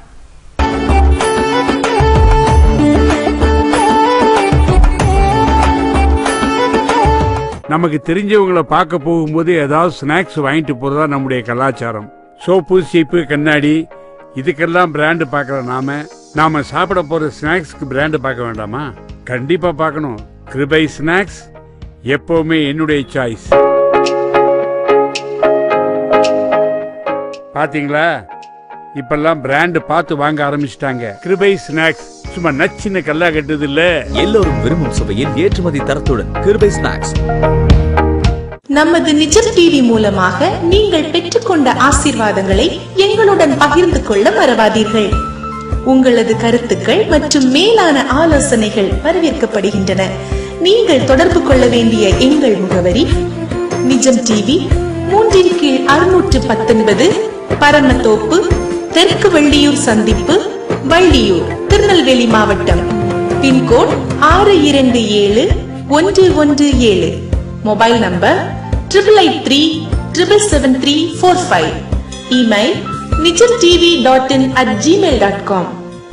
நமக்கு தெரிஞ்சவங்களை பார்க்க போகும்போது ஏதாவது ஸ்நாக்ஸ் வாங்கிட்டு போறதா நம்முடைய கலாச்சாரம் சோப்பு சீப்பு கண்ணாடி இதுக்கெல்லாம் பிராண்டு பார்க்குற நாம நாம சாப்பிட போற ஸ்நாக்ஸ்க்கு பிராண்டு பார்க்க வேண்டாமா கண்டிப்பா பார்க்கணும் கிருபை ஸ்நாக்ஸ் எப்பவுமே என்னுடைய சாய்ஸ் பாத்தீங்களா இப்பெல்லாம் பிராண்டு பார்த்து வாங்க ஆரம்பிச்சிட்டாங்க கிருபை ஸ்நாக்ஸ் சும்மா நச்சின்னு கல்லா கட்டுது இல்ல எல்லோரும் விரும்பும் சுவையில் ஏற்றுமதி தரத்துடன் கிருபை ஸ்நாக்ஸ் நமது நிஜம் டிவி மூலமாக நீங்கள் பெற்றுக்கொண்ட ஆசீர்வாதங்களை எங்களுடன் பகிர்ந்து கொள்ள மறவாதீர்கள் உங்களது கருத்துக்கள் மற்றும் மேலான ஆலோசனைகள் வரவேற்கப்படுகின்றன நீங்கள் தொடர்பு கொள்ள வேண்டிய எங்கள் முகவரி நிஜம் டிவி மூன்றின் கீழ் அறுநூற்று பத்தொன்பது பரமத்தோப்பு தெற்கு வெள்ளியூர் சந்திப்பு வள்ளியூர் திருநெல்வேலி மாவட்டம் பின்கோட் ஆறு இரண்டு ஏழு ஒன்று ஒன்று ஏழு mobile number triple eight three triple seven three four five email Nijam TV dot in at Gmail dot com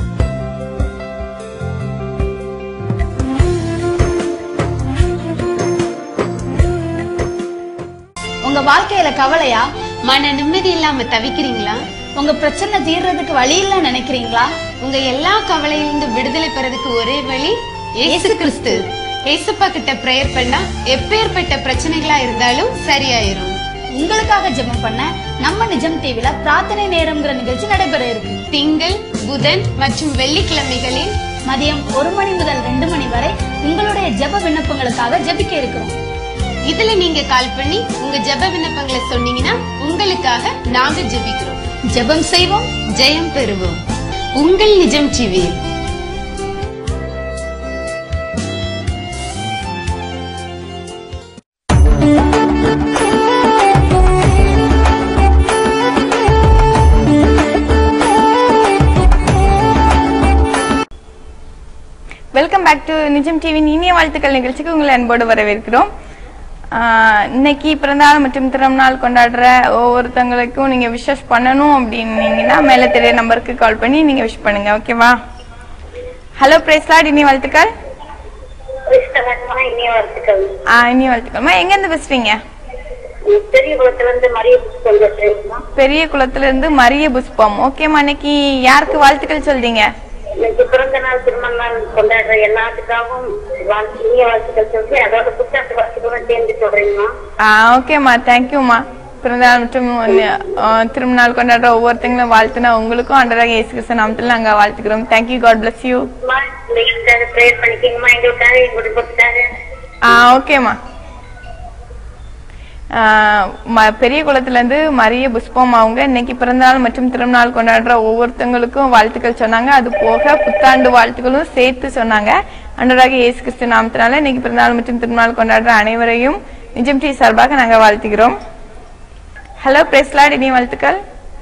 உங்க வாழ்க்கையில கவலையா மன நிம்மதி இல்லாம தவிக்கிறீங்களா உங்க பிரச்சனை தீர்றதுக்கு வழி இல்ல நினைக்கிறீங்களா உங்க எல்லா கவலையிலிருந்து விடுதலை பெறதுக்கு ஒரே வழி இயேசு கிறிஸ்து ஏசப்பா கிட்ட பிரேயர் பண்ணா எப்பேற்பட்ட பிரச்சனைகளா இருந்தாலும் சரியாயிரும் உங்களுக்காக ஜெபம் பண்ண நம்ம நிஜம் டிவில பிரார்த்தனை நேரம்ங்கிற நிகழ்ச்சி நடைபெற இருக்கு திங்கள் புதன் மற்றும் வெள்ளிக்கிழமைகளில் மதியம் ஒரு மணி முதல் ரெண்டு மணி வரை உங்களுடைய ஜெப விண்ணப்பங்களுக்காக ஜெபிக்க இருக்கிறோம் இதுல நீங்க கால் பண்ணி உங்க ஜெப விண்ணப்பங்களை சொன்னீங்கன்னா உங்களுக்காக நாங்க ஜெபிக்கிறோம் ஜெபம் செய்வோம் ஜெயம் பெறுவோம் உங்கள் நிஜம் டிவி வெல்கம் பேக் டு நிஜம் டிவியின் இனிய வாழ்த்துக்கள் நிகழ்ச்சிக்கு உங்களை அன்போடு வரவேற்கிறோம் ஆஹ் இன்னைக்கு பிறந்தநாள் மற்றும் திருநாள் கொண்டாடுற ஒவ்வொருத்தங்களுக்கும் நீங்க விஷஸ் பண்ணணும் அப்படின்னீங்கன்னா மேல தெரிய நம்பருக்கு கால் பண்ணி நீங்க விஷ் பண்ணுங்க ஓகேவா ஹலோ பிரேஸ்லாட் இனிய வாழ்த்துக்கள் கிறிஸ்தவன்மா இனிய வாழ்த்துக்கள் ஆஹ் இனிய வாழ்த்துக்கள்மா எங்க இருந்து பேசுறீங்க பெரிய குளத்துல இருந்து மரிய புஷ்பம் பேசுறேங்கம்மா பெரிய குளத்துல இருந்து மரிய புஷ்பம் ஓகேம்மா இன்னைக்கு யாருக்கு வாழ்த்துக்கள் சொல்றீங்க இன்னைக்கு பிறந்த நாள் திருமண நாள் கொண்டாடுற எல்லாத்துக்காகவும் வாழ்த்து இனிய வாழ்த்துக்கள் சொல்லி அதோட புத்தகத்து வாழ்த்துக்களும் சேர்ந்து சொல்றீங்கம்மா ஆ ஓகேம்மா தேங்க்யூம்மா பிறந்தநாள் மற்றும் ஆ, திருநாள் கொண்டாடுற ஒவ்வொருத்தங்களும் வாழ்த்துனா உங்களுக்கும் ஆண்டராக இயேசு கிறிஸ்து நாமத்தில் நாங்க வாழ்த்துக்கிறோம் தேங்க்யூ காட் bless யூ அம்மா எங்களுக்காக ப்ரேயர் பண்ணிக்கிங்கம்மா எங்களுக்காக எங்க குடும்பத்துக்காக ஆ ஓகேம்மா ஆ, ம- பெரிய குளத்துலேருந்து மரிய புஷ்பம் அவங்க இன்னைக்கு பிறந்தநாள் மற்றும் திருநாள் கொண்டாடுற ஒவ்வொருத்தங்களுக்கும் வாழ்த்துக்கள் சொன்னாங்க அது போக புத்தாண்டு வாழ்த்துக்களும் சேர்த்து சொன்னாங்க அன்றராக இயேசு கிறிஸ்து நாமத்தினால இன்னைக்கு பிறந்தநாள் மற்றும் திருநாள் கொண்டாடுற அனைவரையும் நிஜம் டி சார்பாக நாங்க வாழ்த்துகிறோம் ஹலோ பிரேஸ்லாட் இனி வாழ்த்துக்கள்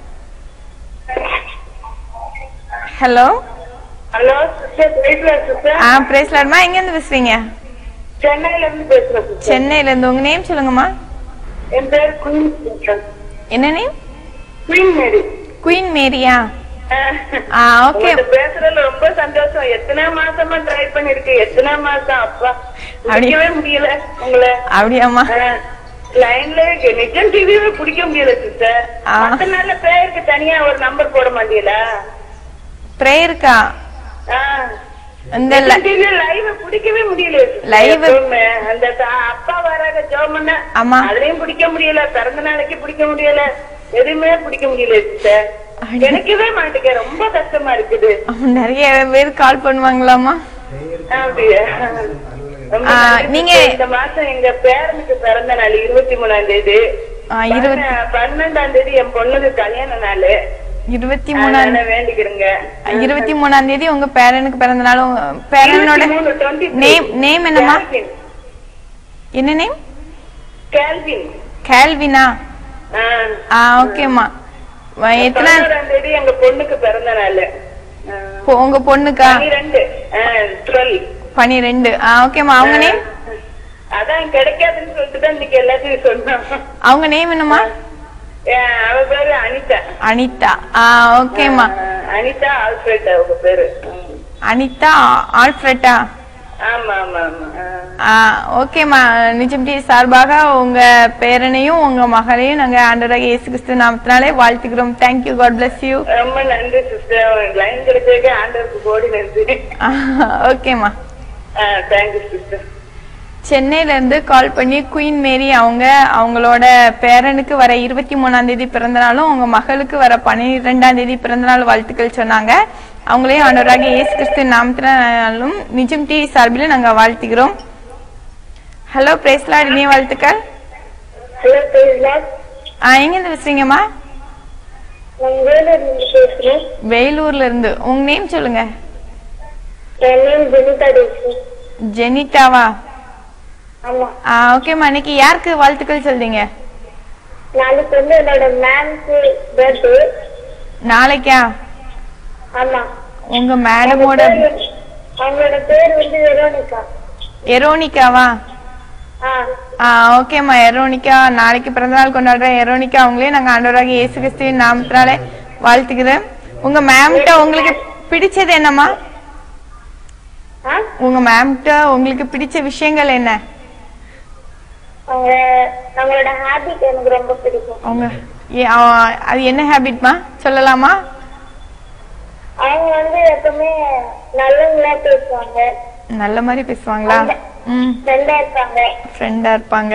ஹலோ ஹலோ சிஸ்டர் பேசுறேன் சிஸ்டர் ஆ பிரேஸ்லாட்மா எங்கேருந்து பேசுறீங்க சென்னையில இருந்து பேசுறேன் சிஸ்டர் சென்னையில இருந்து உங்க நேம் சொல்லுங்கம்மா என் பேர் குயின் சிஸ்டர் என்ன நேம் குயின் மேரி குயின் மேரியா ஆ ஓகே உங்கள்ட்ட பேசுறதுல ரொம்ப சந்தோஷம் எத்தனை மாசமா ட்ரை பண்ணிருக்கு எத்தனை மாசம் அப்பா பிடிக்கவே முடியல உங்களை அப்படியாம்மா லைன்ல நிஜம் டிவியே பிடிக்க முடியல சிஸ்டர் ஆ. மத்த நாள்ல பேருக்கு தனியா ஒரு நம்பர் போட மாட்டீங்களா பிரேயருக்கா இந்த ல- டிவி லைவ் பிடிக்கவே முடியல sister. Live- எப்பவுமே. அந்த த- அப்பா வராங்க ஜோமன்னா ஆமா. அதுலயும் பிடிக்க முடியல பிறந்த நாளைக்கு பிடிக்க முடியல எதுவுமே பிடிக்க முடியல சிஸ்டர் அடி. எனக்கவே மாட்டேங்க ரொம்ப கஷ்டமா இருக்குது அவன் நிறைய பேர் கால் பண்ணுவாங்களாமா அப்படியா ரொம்ப ஆ, நன்றி நீங்க- sister. இந்த மாசம் எங்க பேரனுக்கு பிறந்த நாள் இருபத்தி மூணாம் தேதி ஆ, இருபத்தி பன்ன- பன்னெண்டாம் தேதி என் பொண்ணுக்கு கல்யாண நாள் இருபத்தி மூணாம் அதனால வேண்டிக்கிறேங்க இருபத்தி மூணாம் தேதி உங்க பேரனுக்கு பிறந்த நாளும் பேரனோட 23, 23. நேம் நேம் என்னம்மா கேல்வின். என்ன நேம் கேல்வின் கேல்வினா ஆ. ஆ ஓகேம்மா வ- எத்தனை பதினோராம் தேதி எங்க பொண்ணுக்கு பிறந்த நாள் பொ- உங்க பொண்ணுக்கா பனிரெண்டு டுவெல் பனிரெண்டு ஆ ஓகேம்மா அவங்க நேம் அதான் கிடைக்காதுன்னு சொல்லிட்டு தான் இன்னைக்கு எல்லாத்தையும் சொன்னோம் அவங்க நேம் என்னம்மா ஏன், அவ பேரு அனிதா அனிதா ஆ ஓகேம்மா ஆ, அனிதா ஆல்ஃபிரட் அவங்க பேரு ம். அனிதா ஆல்ஃபிரட்டா ஆமா ஆமா ஆமா ஆ. ஆ ஓகேம்மா நிஜம் டி சார்பாக உங்க பேரனையும் உங்க மகளையும் நாங்க ஆண்டராக இயேசு கிறிஸ்து நாமத்தினாலே வாழ்த்துக்கிறோம் தேங்க்யூ காட் bless யூ ரொம்ப நன்றி சிஸ்டர் லைன் கிடைச்சதுக்கு ஆண்டவருக்கு கோடி நன்றி ஓகேம்மா தேங்க்யூ சிஸ்டர் சென்னையில இருந்து கால் பண்ணி குயின் மேரி அவங்க அவங்களோட பேரனுக்கு வர இருபத்தி மூணாம் தேதி பிறந்த நாளும் அவங்க மகளுக்கு வர பன்னிரெண்டாம் தேதி பிறந்த நாள் வாழ்த்துக்கள் சொன்னாங்க அவங்களையும் ஆண்டவராக இயேசு கிறிஸ்து நாமத்தினாலும் நிஜம் டி சார்பில் நாங்க வாழ்த்துகிறோம் ஹலோ பிரேஸ்லா இனிய வாழ்த்துக்கள் ஹலோ பேசலாம் ஆ எங்கேருந்து பேசுறீங்கம்மா நான் வேலூர் இருந்து பேசுறேன் வேலூர்ல இருந்து உங்க நேம் சொல்லுங்க என் நேம் ஜெனிதா தேவி ஜெனிதாவா ஆமா ஆ ஓகேம்மா இன்னைக்கு யாருக்கு வாழ்த்துக்கள் சொல்றீங்க நாளைக்கு வந்து என்னோட மேம்க்கு பர்த்டே நாளைக்கா ஆமா உங்க மேடமோட அவங்களோட பேர் வந்து வெரோனிகா எரோனிகாவா ஆ ஆ ஓகேம்மா எரோனிகா நாளைக்கு பிறந்தநாள் கொண்டாடுற எரோனிகா அவங்களே நாங்க ஆண்டவராக இயேசு கிறிஸ்துவின் நாமத்தினாலே வாழ்த்துக்கிறேன் உங்க மேம்கிட்ட உங்களுக்கு பிடிச்சது என்னம்மா ஆ உங்க மேம்கிட்ட உங்களுக்கு பிடிச்ச விஷயங்கள் என்ன அவங்க அவங்களோட ஹாபிட் எனக்கு ரொம்ப பிடிக்கும் அவங்க ஏ- அவ- அது என்ன ஹேபிட்மா சொல்லலாமா அவங்க வந்து எப்பவுமே நல்லவங்களா பேசுவாங்க நல்ல மாதிரி பேசுவாங்களா ம் ஃப்ரெண்டா இருப்பாங்க ஃப்ரெண்டா இருப்பாங்க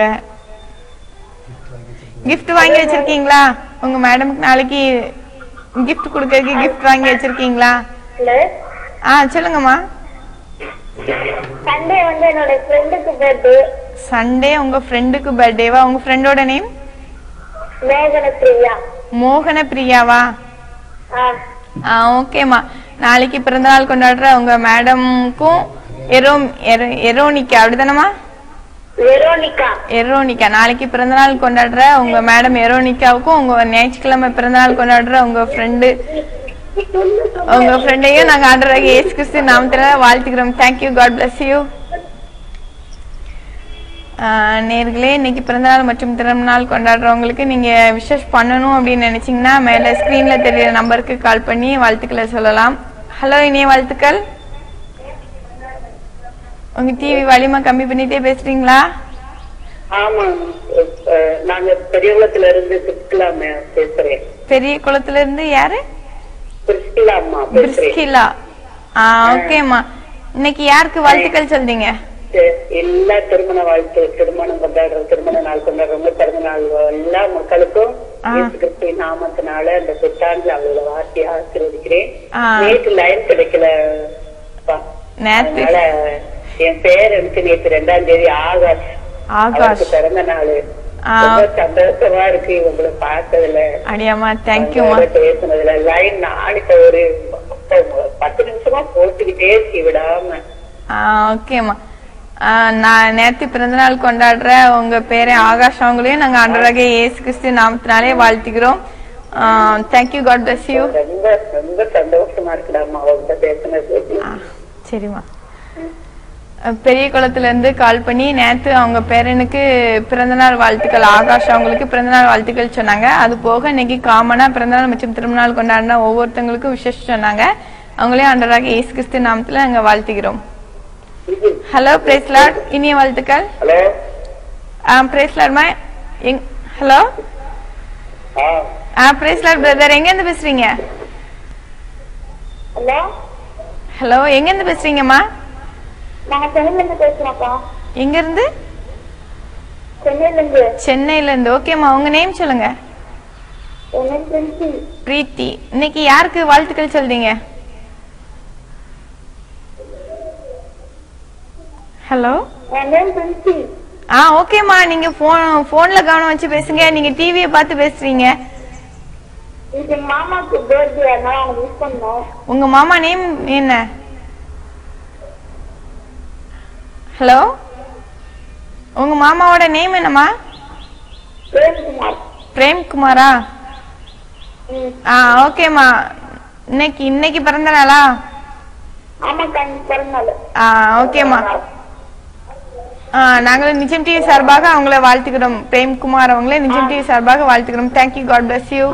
gift வாங்கி வச்சிருக்கீங்களா உங்க மேடமுக்கு நாளைக்கு gift கொடுக்கறதுக்கு gift வாங்கி வச்சிருக்கீங்களா ஹலோ ஆ சொல்லுங்கம்மா சண்டே வந்து என்னோட ஃப்ரெண்டுக்கு பர்த்டே சண்டே உங்க ஃப்ரெண்டுக்கு பர்த்டேவா உங்க ஃப்ரெண்டோட நேம் மேகன பிரியா மோகன பிரியாவா ஆ ஆ ஓகேம்மா நாளைக்கு பிறந்தநாள் கொண்டாடுற உங்க மேடம்க்கும் எரோ எரோ- எரோனிகா அப்படிதானம்மா வெரோனிகா எரோனிகா நாளைக்கு பிறந்தநாள் கொண்டாடுற உங்க மேடம் எரோனிகாவுக்கும் உங்க ஞாயிற்றுக்கிழமை பிறந்தநாள் கொண்டாடுற உங்க ஃப்ரெண்டு உங்க ஃப்ரெண்டையும் நாங்க ஆண்டராக இயேசு கிறிஸ்து நாமத்துல வாழ்த்துக்கிறோம் தேங்க்யூ காட் bless யூ நேர்களே இன்னைக்கு பிறந்தநாள் மற்றும் திருநாள் கொண்டாடுறவங்களுக்கு நீங்க விஷஸ் பண்ணணும் அப்படின்னு நினைச்சீங்கன்னா மேல ஸ்கிரீன்ல தெரியுற நம்பருக்கு கால் பண்ணி வாழ்த்துக்களை சொல்லலாம் ஹலோ இனிய வாழ்த்துக்கள் உங்க டிவி வலிமை கம்மி பண்ணிட்டே பேசுறீங்களா ஆமா அஹ், நாங்க பெரியகுளத்துல இருந்து பிரிஸ்கிலாம பேசுறேன் பெரிய குளத்துல இருந்து யாரு பிரிஸ்கிலா அம்மா பேசுறேன் பிரிஸ்கிலா ஆ ஓகேம்மா இன்னைக்கு யாருக்கு வாழ்த்துக்கள் சொல்றீங்க சரி, எல்லா திருமண வாழ்த்து திருமணம் கொண்டாடுற திருமண நாள் கொண்டாடுறவங்க பிறந்த நாள் எல்லா மக்களுக்கும் ஆ. இயேசு கிறிஸ்துவின் நாமத்தினால அந்த புத்தாண்டில் அவங்கள வார்த்தையை ஆசீர்வதிக்கிறேன் ஆ. நேற்று லைன் கிடைக்கல பா. நேத்து அதனால என் பேர் எனக்கு நேற்று ரெண்டாம் தேதி ஆகாஷ் ஆகாஷ் அவருக்கு பிறந்த நாள் ஆ. ரொம்ப சந்தோஷமா இருக்கு உங்களை பார்த்ததுல அடியாம்மா தேங்க்யூம்மா உங்களோட பேசுனதுல லைன் நாளைக்கு ஒரு பத்து நிமிஷமா போட்டுக்கிட்டே இருக்கு விடாம ஆ ஓகேம்மா ஆ, நான் நேத்து பிறந்தநாள் கொண்டாடுற உங்க பேரை ஆகாஷ் அவங்களையும் நாங்க அன்றராக இயேசு கிறிஸ்து நாமத்தினாலே வாழ்த்துக்கிறோம் தேங்க்யூ காட் bless யூ ரொம்ப ரொம்ப சந்தோஷமா இருக்குடாமா அவங்ககிட்ட பேசுனது ஆ, சரிம்மா அஹ், பெரிய குளத்துல இருந்து கால் பண்ணி நேத்து அவங்க பேரனுக்கு பிறந்தநாள் வாழ்த்துக்கள் ஆகாஷ் அவங்களுக்கு பிறந்தநாள் வாழ்த்துக்கள் சொன்னாங்க அது போக இன்னைக்கு காமனா பிறந்தநாள் மற்றும் திருமணநாள் கொண்டாடின ஒவ்வொருத்தவங்களுக்கும் விசேஷம் சொன்னாங்க அவங்களையும் அன்றராக இயேசு கிறிஸ்து நாமத்துல நாங்க வாழ்த்துக்கிறோம் ஹலோ பிரேஸ்லாட் இனிய வாழ்த்துக்கள் ஹலோ பிரேஸ்லாட்மா எங் ஹலோ ஆ ஆ பிரேஸ்லாட் பிரதர் எங்க இருந்து பேசுறீங்க ஹலோ ஹலோ எங்க இருந்து பேசுறீங்கம்மா நாங்க சென்னையில இருந்து பேசுறோம்ப்பா எங்க இருந்து சென்னையில இருந்து சென்னையில இருந்து ஓகேம்மா உங்க நேம் சொல்லுங்க என் நேம் பிரின்சி பிரீத்தி இன்னைக்கு யாருக்கு வாழ்த்துக்கள் சொல்றீங்க ஹலோ என் நேம் பிரின்சி ஆ ஓகேம்மா நீங்க போன் போன்ல கவனம் வச்சு பேசுங்க நீங்க டிவியை பார்த்து பேசுறீங்க இது எங்க மாமாக்கு பர்த்டே அதனால அவங்க மிஸ் பண்ணோம் உங்க மாமா நேம் என்ன ஹலோ உங்க மாமாவோட நேம் என்னம்மா பிரேம்குமார் பிரேம்குமாரா ம் ஆ ஓகேம்மா இன்னைக்கு இன்னைக்கு பிறந்த நாளா ஆமாக்கா இன்னைக்கு பிறந்தநாள் ஆ ஓகேம்மா ஆ நாங்களும் நிஜம் டிவி சார்பாக அவங்கள வாழ்த்துக்கிறோம் பிரேம்குமார் அவங்களே நிஜம் டிவி சார்பாக வாழ்த்துக்கிறோம் தேங்க்யூ காட் bless யூ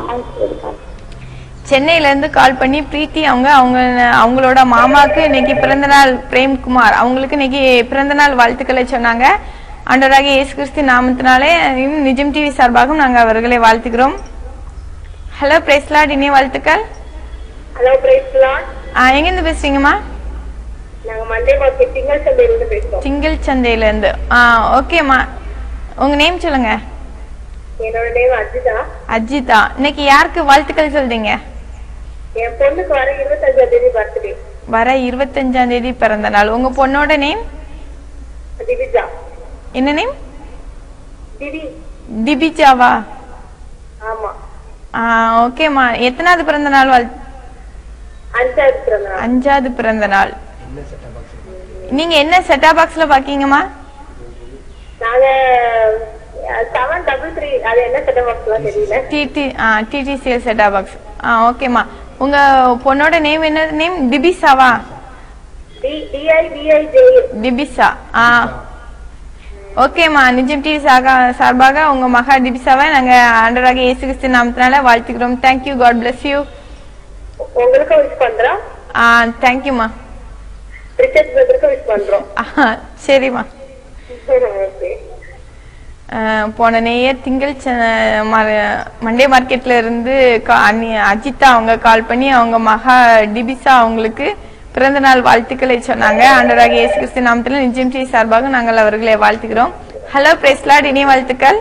சென்னையில இருந்து கால் பண்ணி பிரீத்தி அவங்க அவங்க அவங்களோட மாமாக்கு இன்னைக்கு பிறந்தநாள் பிரேம்குமார் அவங்களுக்கு இன்னைக்கு பிறந்தநாள் வாழ்த்துக்களை சொன்னாங்க ஆண்டவராக இயேசு கிறிஸ்து நாமத்தினாலே நிஜம் டிவி சார்பாகவும் நாங்க அவர்களை வாழ்த்துக்கிறோம் ஹலோ பிரேஸ்லாட் இனிய வாழ்த்துக்கள் ஹலோ பிரேஸ்லான் ஆ, எங்கிருந்து பேசுறீங்கம்மா நாங்க மண்டே மார்க்கெட் திங்கள் சந்தையில இருந்து பேசுறோம் திங்கள் சந்தையில இருந்து ஆ ஓகேம்மா உங்க நேம் சொல்லுங்க என்னோட நேம் அஜிதா அஜிதா இன்னைக்கு யாருக்கு வாழ்த்துக்கள் சொல்றீங்க என் பொண்ணுக்கு வர இருபத்தஞ்சாம் தேதி பர்த்டே வர இருபத்தஞ்சாம் தேதி பிறந்த நாள் உங்க பொண்ணோட நேம் திவிஜா என்ன நேம் திவி திபிஜாவா ஆமா ஆ ஓகேம்மா எத்தனாவது பிறந்த நாள் வாழ் அஞ்சாவது பிறந்தநாள் அஞ்சாவது பிறந்த நாள் நீங்க என்ன செட்டா பாக்ஸ்ல பாக்கீங்கம்மா நாங்க செவன் டபுள் த்ரீ அது என்ன செட்டப் பாக்ஸ்லாம் தெரியல டிடி ஆ டிடிசிஎல் செட்டா பாக்ஸ் ஆ ஓகேம்மா உங்க பொண்ணோட நேம் என்ன நேம் திபிசாவா D D I D I J Dibisha ஆ ஓகேம்மா நிஜம் டிவி சாகா சார்பாக உங்க மகா திபிசாவை நாங்க ஆண்டராக இயேசு கிறிஸ்து நாமத்தினால வாழ்த்துக்கிறோம் தேங்க்யூ காட் bless யூ உங்களுக்கும் விஷ் பண்றோம் ஆ தேங்க்யூம்மா ரிச்சர்ட் பிரதருக்கும் விஷ் பண்றோம் ஆ சரிம்மா ஓகே அஹ் போன நேயர் திங்கள் ச- ம- மண்டே மார்க்கெட்ல இருந்து கா- அண்ணி- அஜிதா அவங்க கால் பண்ணி அவங்க மகா டிபிசா அவங்களுக்கு பிறந்த நாள் வாழ்த்துக்களை சொன்னாங்க ஆண்டவராக இயேசு கிறிஸ்து நாமத்தில் நிஜம் டி சார்பாக நாங்கள் அவர்களை வாழ்த்துக்கிறோம் ஹலோ பிரேஸ்லாட் இனி வாழ்த்துக்கள்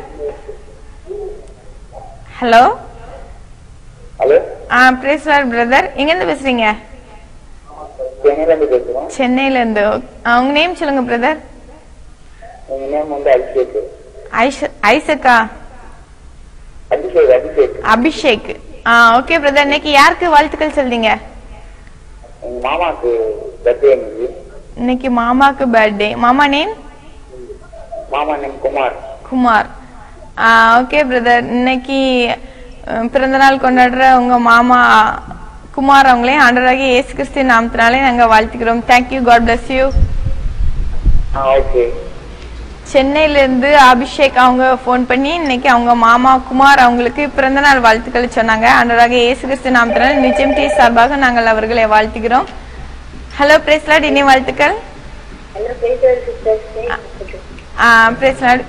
ஹலோ ஹலோ ஆ பிரேஸ்லாட் பிரதர் எங்கேருந்து பேசுறீங்க சென்னையில இருந்து பேசுறோம் சென்னையில இருந்து ஆ, உங்க நேம் சொல்லுங்க பிரதர் எங்க நேம் வந்து அபிஷேக் ஐஷ- ஐசக்கா அபிஷேக் அபிஷேக் அபிஷேக் ஆ ஓகே பிரதர் இன்னைக்கு யாருக்கு வாழ்த்துக்கள் சொல்றீங்க எங்க மாமாக்கு பர்த்டே இன்னைக்கு இன்னைக்கு மாமாக்கு பர்த்டே மாமா நேம் மாமா name Kumar Kumar okay brother இன்னைக்கு அஹ், பிறந்த நாள் கொண்டாடுற உங்க மாமா குமார் அவங்களே ஆண்டராகி இயேசு கிறிஸ்து நாமத்தினாலே நாங்க வாழ்த்துக்கிறோம் தேங்க்யூ காட் bless யூ ஆ ஓகே சென்னையில இருந்து அபிஷேக் அவங்க ஃபோன் பண்ணி இன்னைக்கு அவங்க மாமா குமார் அவங்களுக்கு பிறந்த நாள் வாழ்த்துக்கள் சொன்னாங்க ஆண்டராக இயேசு கிறிஸ்து நாமத்தினால நிச்சயம் டி சார்பாக நாங்கள் அவர்களை வாழ்த்துக்கிறோம் ஹலோ பிரேஸ்லாட் இனி வாழ்த்துக்கள் ஹலோ பேசுறது சிஸ்டர் பிரேஸ்லாட்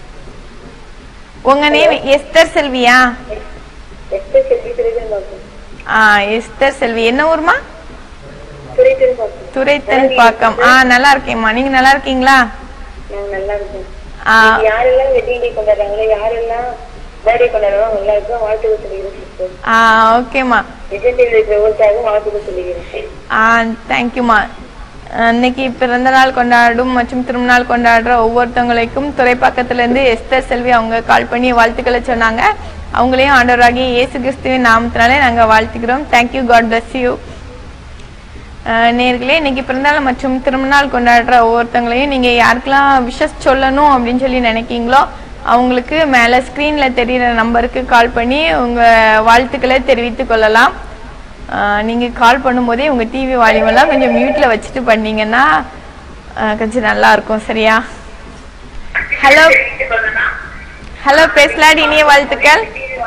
உங்க நேம் எஸ்தர் செல்வியா எஸ்டர் செல்வி துரைகன் பாபு ஆ எஸ்தர் செல்வி என்ன ஊர்மா துரை துரைக்கல் பாக்கம் துரைத்தன் பாக்கம் ஆ நல்லா இருக்கேம்மா நீங்க நல்லா இருக்கீங்களா நாங்க நல்லா இருக்கோம் ஆ யாரெல்லாம் வெட்டிங் டே கொண்டாடுறாங்களோ யாரெல்லாம் பர்த்டே கொண்டாடுறாங்களோ எல்லாருக்கும் வாழ்த்துக்கள் சொல்லிக்கிறேன் சிஸ்டர் ஆ ஓகேம்மா விஜய் டிவி இருக்கிற ஒவ்வொருத்தாருக்கும் வாழ்த்துக்கள் சொல்லிக்கிறேன் ஆ தேங்க்யூம்மா இன்னைக்கு பிறந்த நாள் கொண்டாடும் மற்றும் திருமணநாள் கொண்டாடுற ஒவ்வொருத்தவங்களுக்கும் துறைப்பாக்கத்திலேருந்து எஸ்தர் செல்வி அவங்க கால் பண்ணி வாழ்த்துக்களை சொன்னாங்க அவங்களையும் ஆண்டவராகிய இயேசு கிறிஸ்துவின் நாமத்தினாலே நாங்கள் வாழ்த்துக்கிறோம் தேங்க்யூ காட் bless யூ நேர்களே இன்னைக்கு பிறந்தநாள் மற்றும் திருமணநாள் கொண்டாடுற ஒவ்வொருத்தவங்களையும் நீங்க யாருக்கெல்லாம் விஷஸ் சொல்லணும் அப்படின்னு சொல்லி நினைக்கீங்களோ அவங்களுக்கு மேல ஸ்கிரீன்ல தெரியிற நம்பருக்கு கால் பண்ணி உங்க வாழ்த்துக்களை தெரிவித்துக் கொள்ளலாம் ஆஹ் நீங்க கால் பண்ணும்போதே உங்க டிவி வால்யூம் எல்லாம் கொஞ்சம் மியூட்ல வச்சுட்டு பண்ணீங்கன்னா ஆஹ் கொஞ்சம் நல்லா இருக்கும் சரியா ஹலோ ஹலோ பேசலாடி இனிய வாழ்த்துக்கள்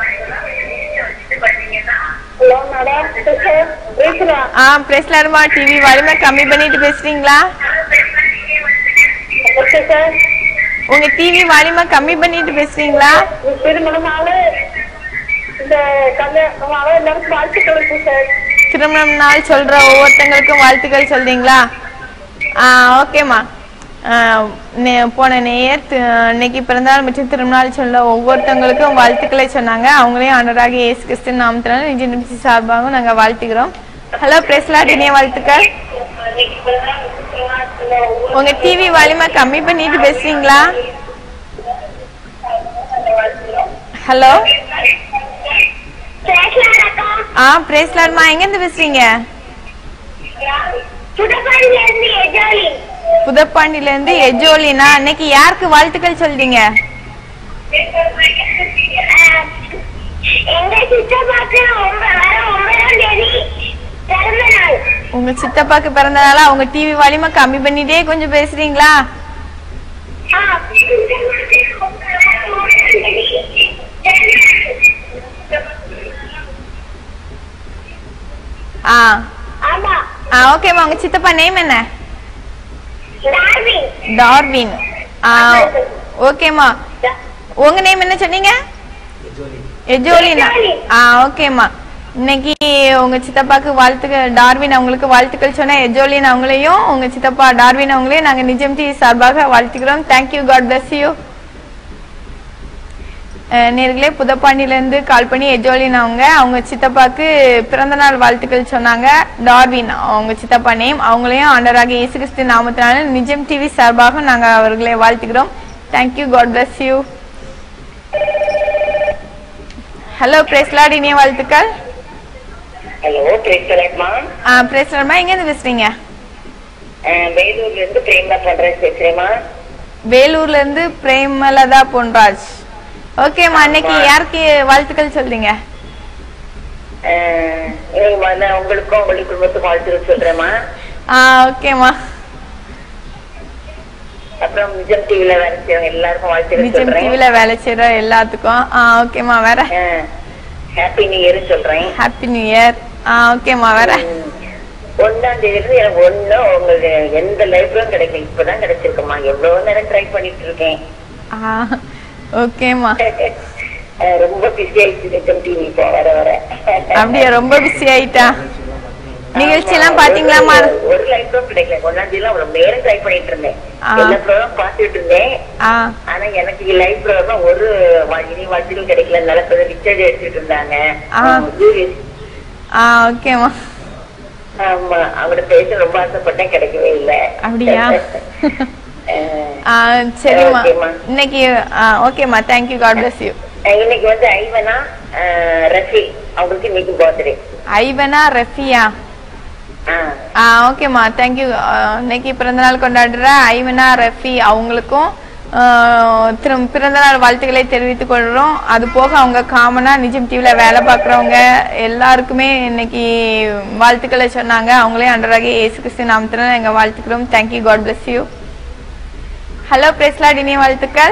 ஹலோ மேடம் சிஸ்டர் பேசுறா ஆ பிரேஸ்லாருமா டிவி வால்யூமை கம்மி பண்ணிட்டு பேசுறீங்களா சிஸ்டர் உங்க டிவி வால்யூமை கம்மி பண்ணிட்டு பேசுறீங்களா திருமணமால இந்த கல்யாணமால எல்லாருக்கும் வாழ்த்துக்கள் சிஸ்டர் திருமணம் நாள் சொல்ற ஒவ்வொருத்தங்களுக்கும் வாழ்த்துக்கள் சொல்றீங்களா ஆ ஓகேம்மா ஆ, நே- போன நேயர் தி- இன்னைக்கு பிறந்தநாள் மற்றும் திருநாள் சொல்ல ஒவ்வொருத்தங்களுக்கும் வாழ்த்துக்களை சொன்னாங்க அவங்களையும் ஆண்டராக இயேசு கிறிஸ்து நாமத்தினால நிஜ நிமிஷி சார்பாகவும் நாங்க வாழ்த்துக்கிறோம் ஹலோ பிரேஸ்லாட் இனிய வாழ்த்துக்கள் உங்க டிவி வால்யூமை கம்மி பண்ணிட்டு பேசுறீங்களா ஹலோ ஆ பிரேஸ்லாட்மா எங்க இருந்து பேசுறீங்க புதப்பாண்டில இருந்து எஜோலினா இன்னைக்கு யாருக்கு வாழ்த்துக்கள் சொல்றீங்க எங்க சித்தப்பாக்கு வர ஒன்பதாம் தேதி பிறந்த நாள் உங்க சித்தப்பாக்கு பிறந்தனால அவங்க டிவி வால்யூமை கம்மி பண்ணிட்டே கொஞ்சம் பேசுறீங்களா ஆ ஆமா ஆ ஓகேம்மா உங்க சித்தப்பா நேம் என்ன டார்வின் டார்வின் ஆ ஓகேம்மா உங்க நேம் என்ன சொன்னீங்க எஜோலினா ஆ ஓகேம்மா இன்னைக்கு உங்க சித்தப்பாக்கு வாழ்த்துக்கள் டார்வின் அவங்களுக்கு வாழ்த்துக்கள் சொன்ன எஜோலின் அவங்களையும் உங்க சித்தப்பா டார்வின் அவங்களையும் நாங்க நிஜம் டி சார்பாக வாழ்த்துக்கிறோம் தேங்க்யூ காட் bless யூ நேர்களே புதப்பாண்டியிலேருந்து கால் பண்ணி எஜோலின் அவங்க அவங்க சித்தப்பாக்கு பிறந்தநாள் வாழ்த்துக்கள் சொன்னாங்க டார்வின் அவங்க சித்தப்பா நேம் அவங்களையும் ஆண்டராக இயேசு கிறிஸ்து நாமத்தினால நிஜம் டிவி சார்பாக நாங்கள் அவர்களை வாழ்த்துக்கிறோம் thank you God bless you hello பிரேஸ்லாட் இனிய வாழ்த்துக்கள் ஹலோ பேசலாமா ஆ பிரேஸ்லாட்மா எங்கேருந்து பேசுறீங்க வேலூர்ல இருந்து பிரேமா பண்றேன் பேசுறேமா வேலூர்ல இருந்து பிரேமலதா பொன்ராஜ் ஓகேம்மா அன்னைக்கு யாருக்கு வாழ்த்துக்கள் சொல்றீங்க உங்களுக்கும் உங்களுடைய குடும்பத்துக்கும் வாழ்த்துக்கள் சொல்றேம்மா ஆ ஓகேம்மா அப்புறம் நிஜம் டிவில வேலை செய்யறவங்க எல்லாருக்கும் வாழ்த்துக்கள் நிஜம் சொல்றேன் டிவில வேலை செய்யற எல்லாத்துக்கும் ஆ ஓகேம்மா வேற ஹாப்பி நியூ இயர் சொல்றேன் ஹாப்பி நியூ இயர் ஆ ஓகேம்மா வேற ஒன்னாம் தேதியில இருந்து எனக்கு ஒண்ணும் உங்களுக்கு எந்த லைஃப்லயும் கிடைக்கல இப்பதான் கிடைச்சிருக்குமா எவ்வளவு நேரம் ட்ரை பண்ணிட்டு இருக்கேன் ஆ ஓகேம்மா அஹ் ரொம்ப பிஸி ஆயிடுச்சு நிஜம் டிவி இப்போ வர வர அப்படியே ரொம்ப பிஸி ஆயிட்டா நிகழ்ச்சி எல்லாம் பாத்தீங்களாமா ஒரு- ஒரு லைஃப்லும் கிடைக்கல ஒன்னாம் தேதியில அவ்வளவு நேரம் ட்ரை பண்ணிட்டு இருந்தேன் ஆ. எல்லா ப்ரோக்ராம் பாத்துட்டு இருந்தேன் ஆ ஆனா எனக்கு லைஃப் ப்ரோக்ராம் ஒரு வா- இனி வாழ்த்துக்கள் கிடைக்கல நல்ல ரிச்சர்ட் எடுத்துட்டு இருந்தாங்க ஆ. ஜூலியஸ் ஆ ஓகேம்மா ஆமா அவட பேச ரொம்ப ஆசைப்பட்டேன் கிடைக்கவே இல்ல அப்படியா? அஹ் ஆ சரிம்மா ஓகேம்மா. இன்னைக்கு ஆ ஓகேம்மா தேங்க்யூ காட் bless யூ இன்னைக்கு வந்து ஐவனா அஹ், ரஃபி அவங்களுக்கு இன்னைக்கு பர்த்டே ஐவனா ரஃபியா ஆ ஓகேம்மா தேங்க்யூ இன்னைக்கு பிறந்தநாள் கொண்டாடுற ஐவனா ரஃபி அவங்களுக்கும் ஆ, திரும் பிறந்தநாள் வாழ்த்துக்களை தெரிவித்துக் கொள்கிறோம் அது போக அவங்க காமனா நிஜம் டிவியில் வேலை பார்க்குறவங்க எல்லாருக்குமே இன்னைக்கு வாழ்த்துக்களை சொன்னாங்க அவங்களே அன்றராக இயேசு கிறிஸ்து நாமத்தில் எங்கள் வாழ்த்துக்கிறோம் thank you God bless you hello பிரேஸ்லாட் இனிய வாழ்த்துக்கள்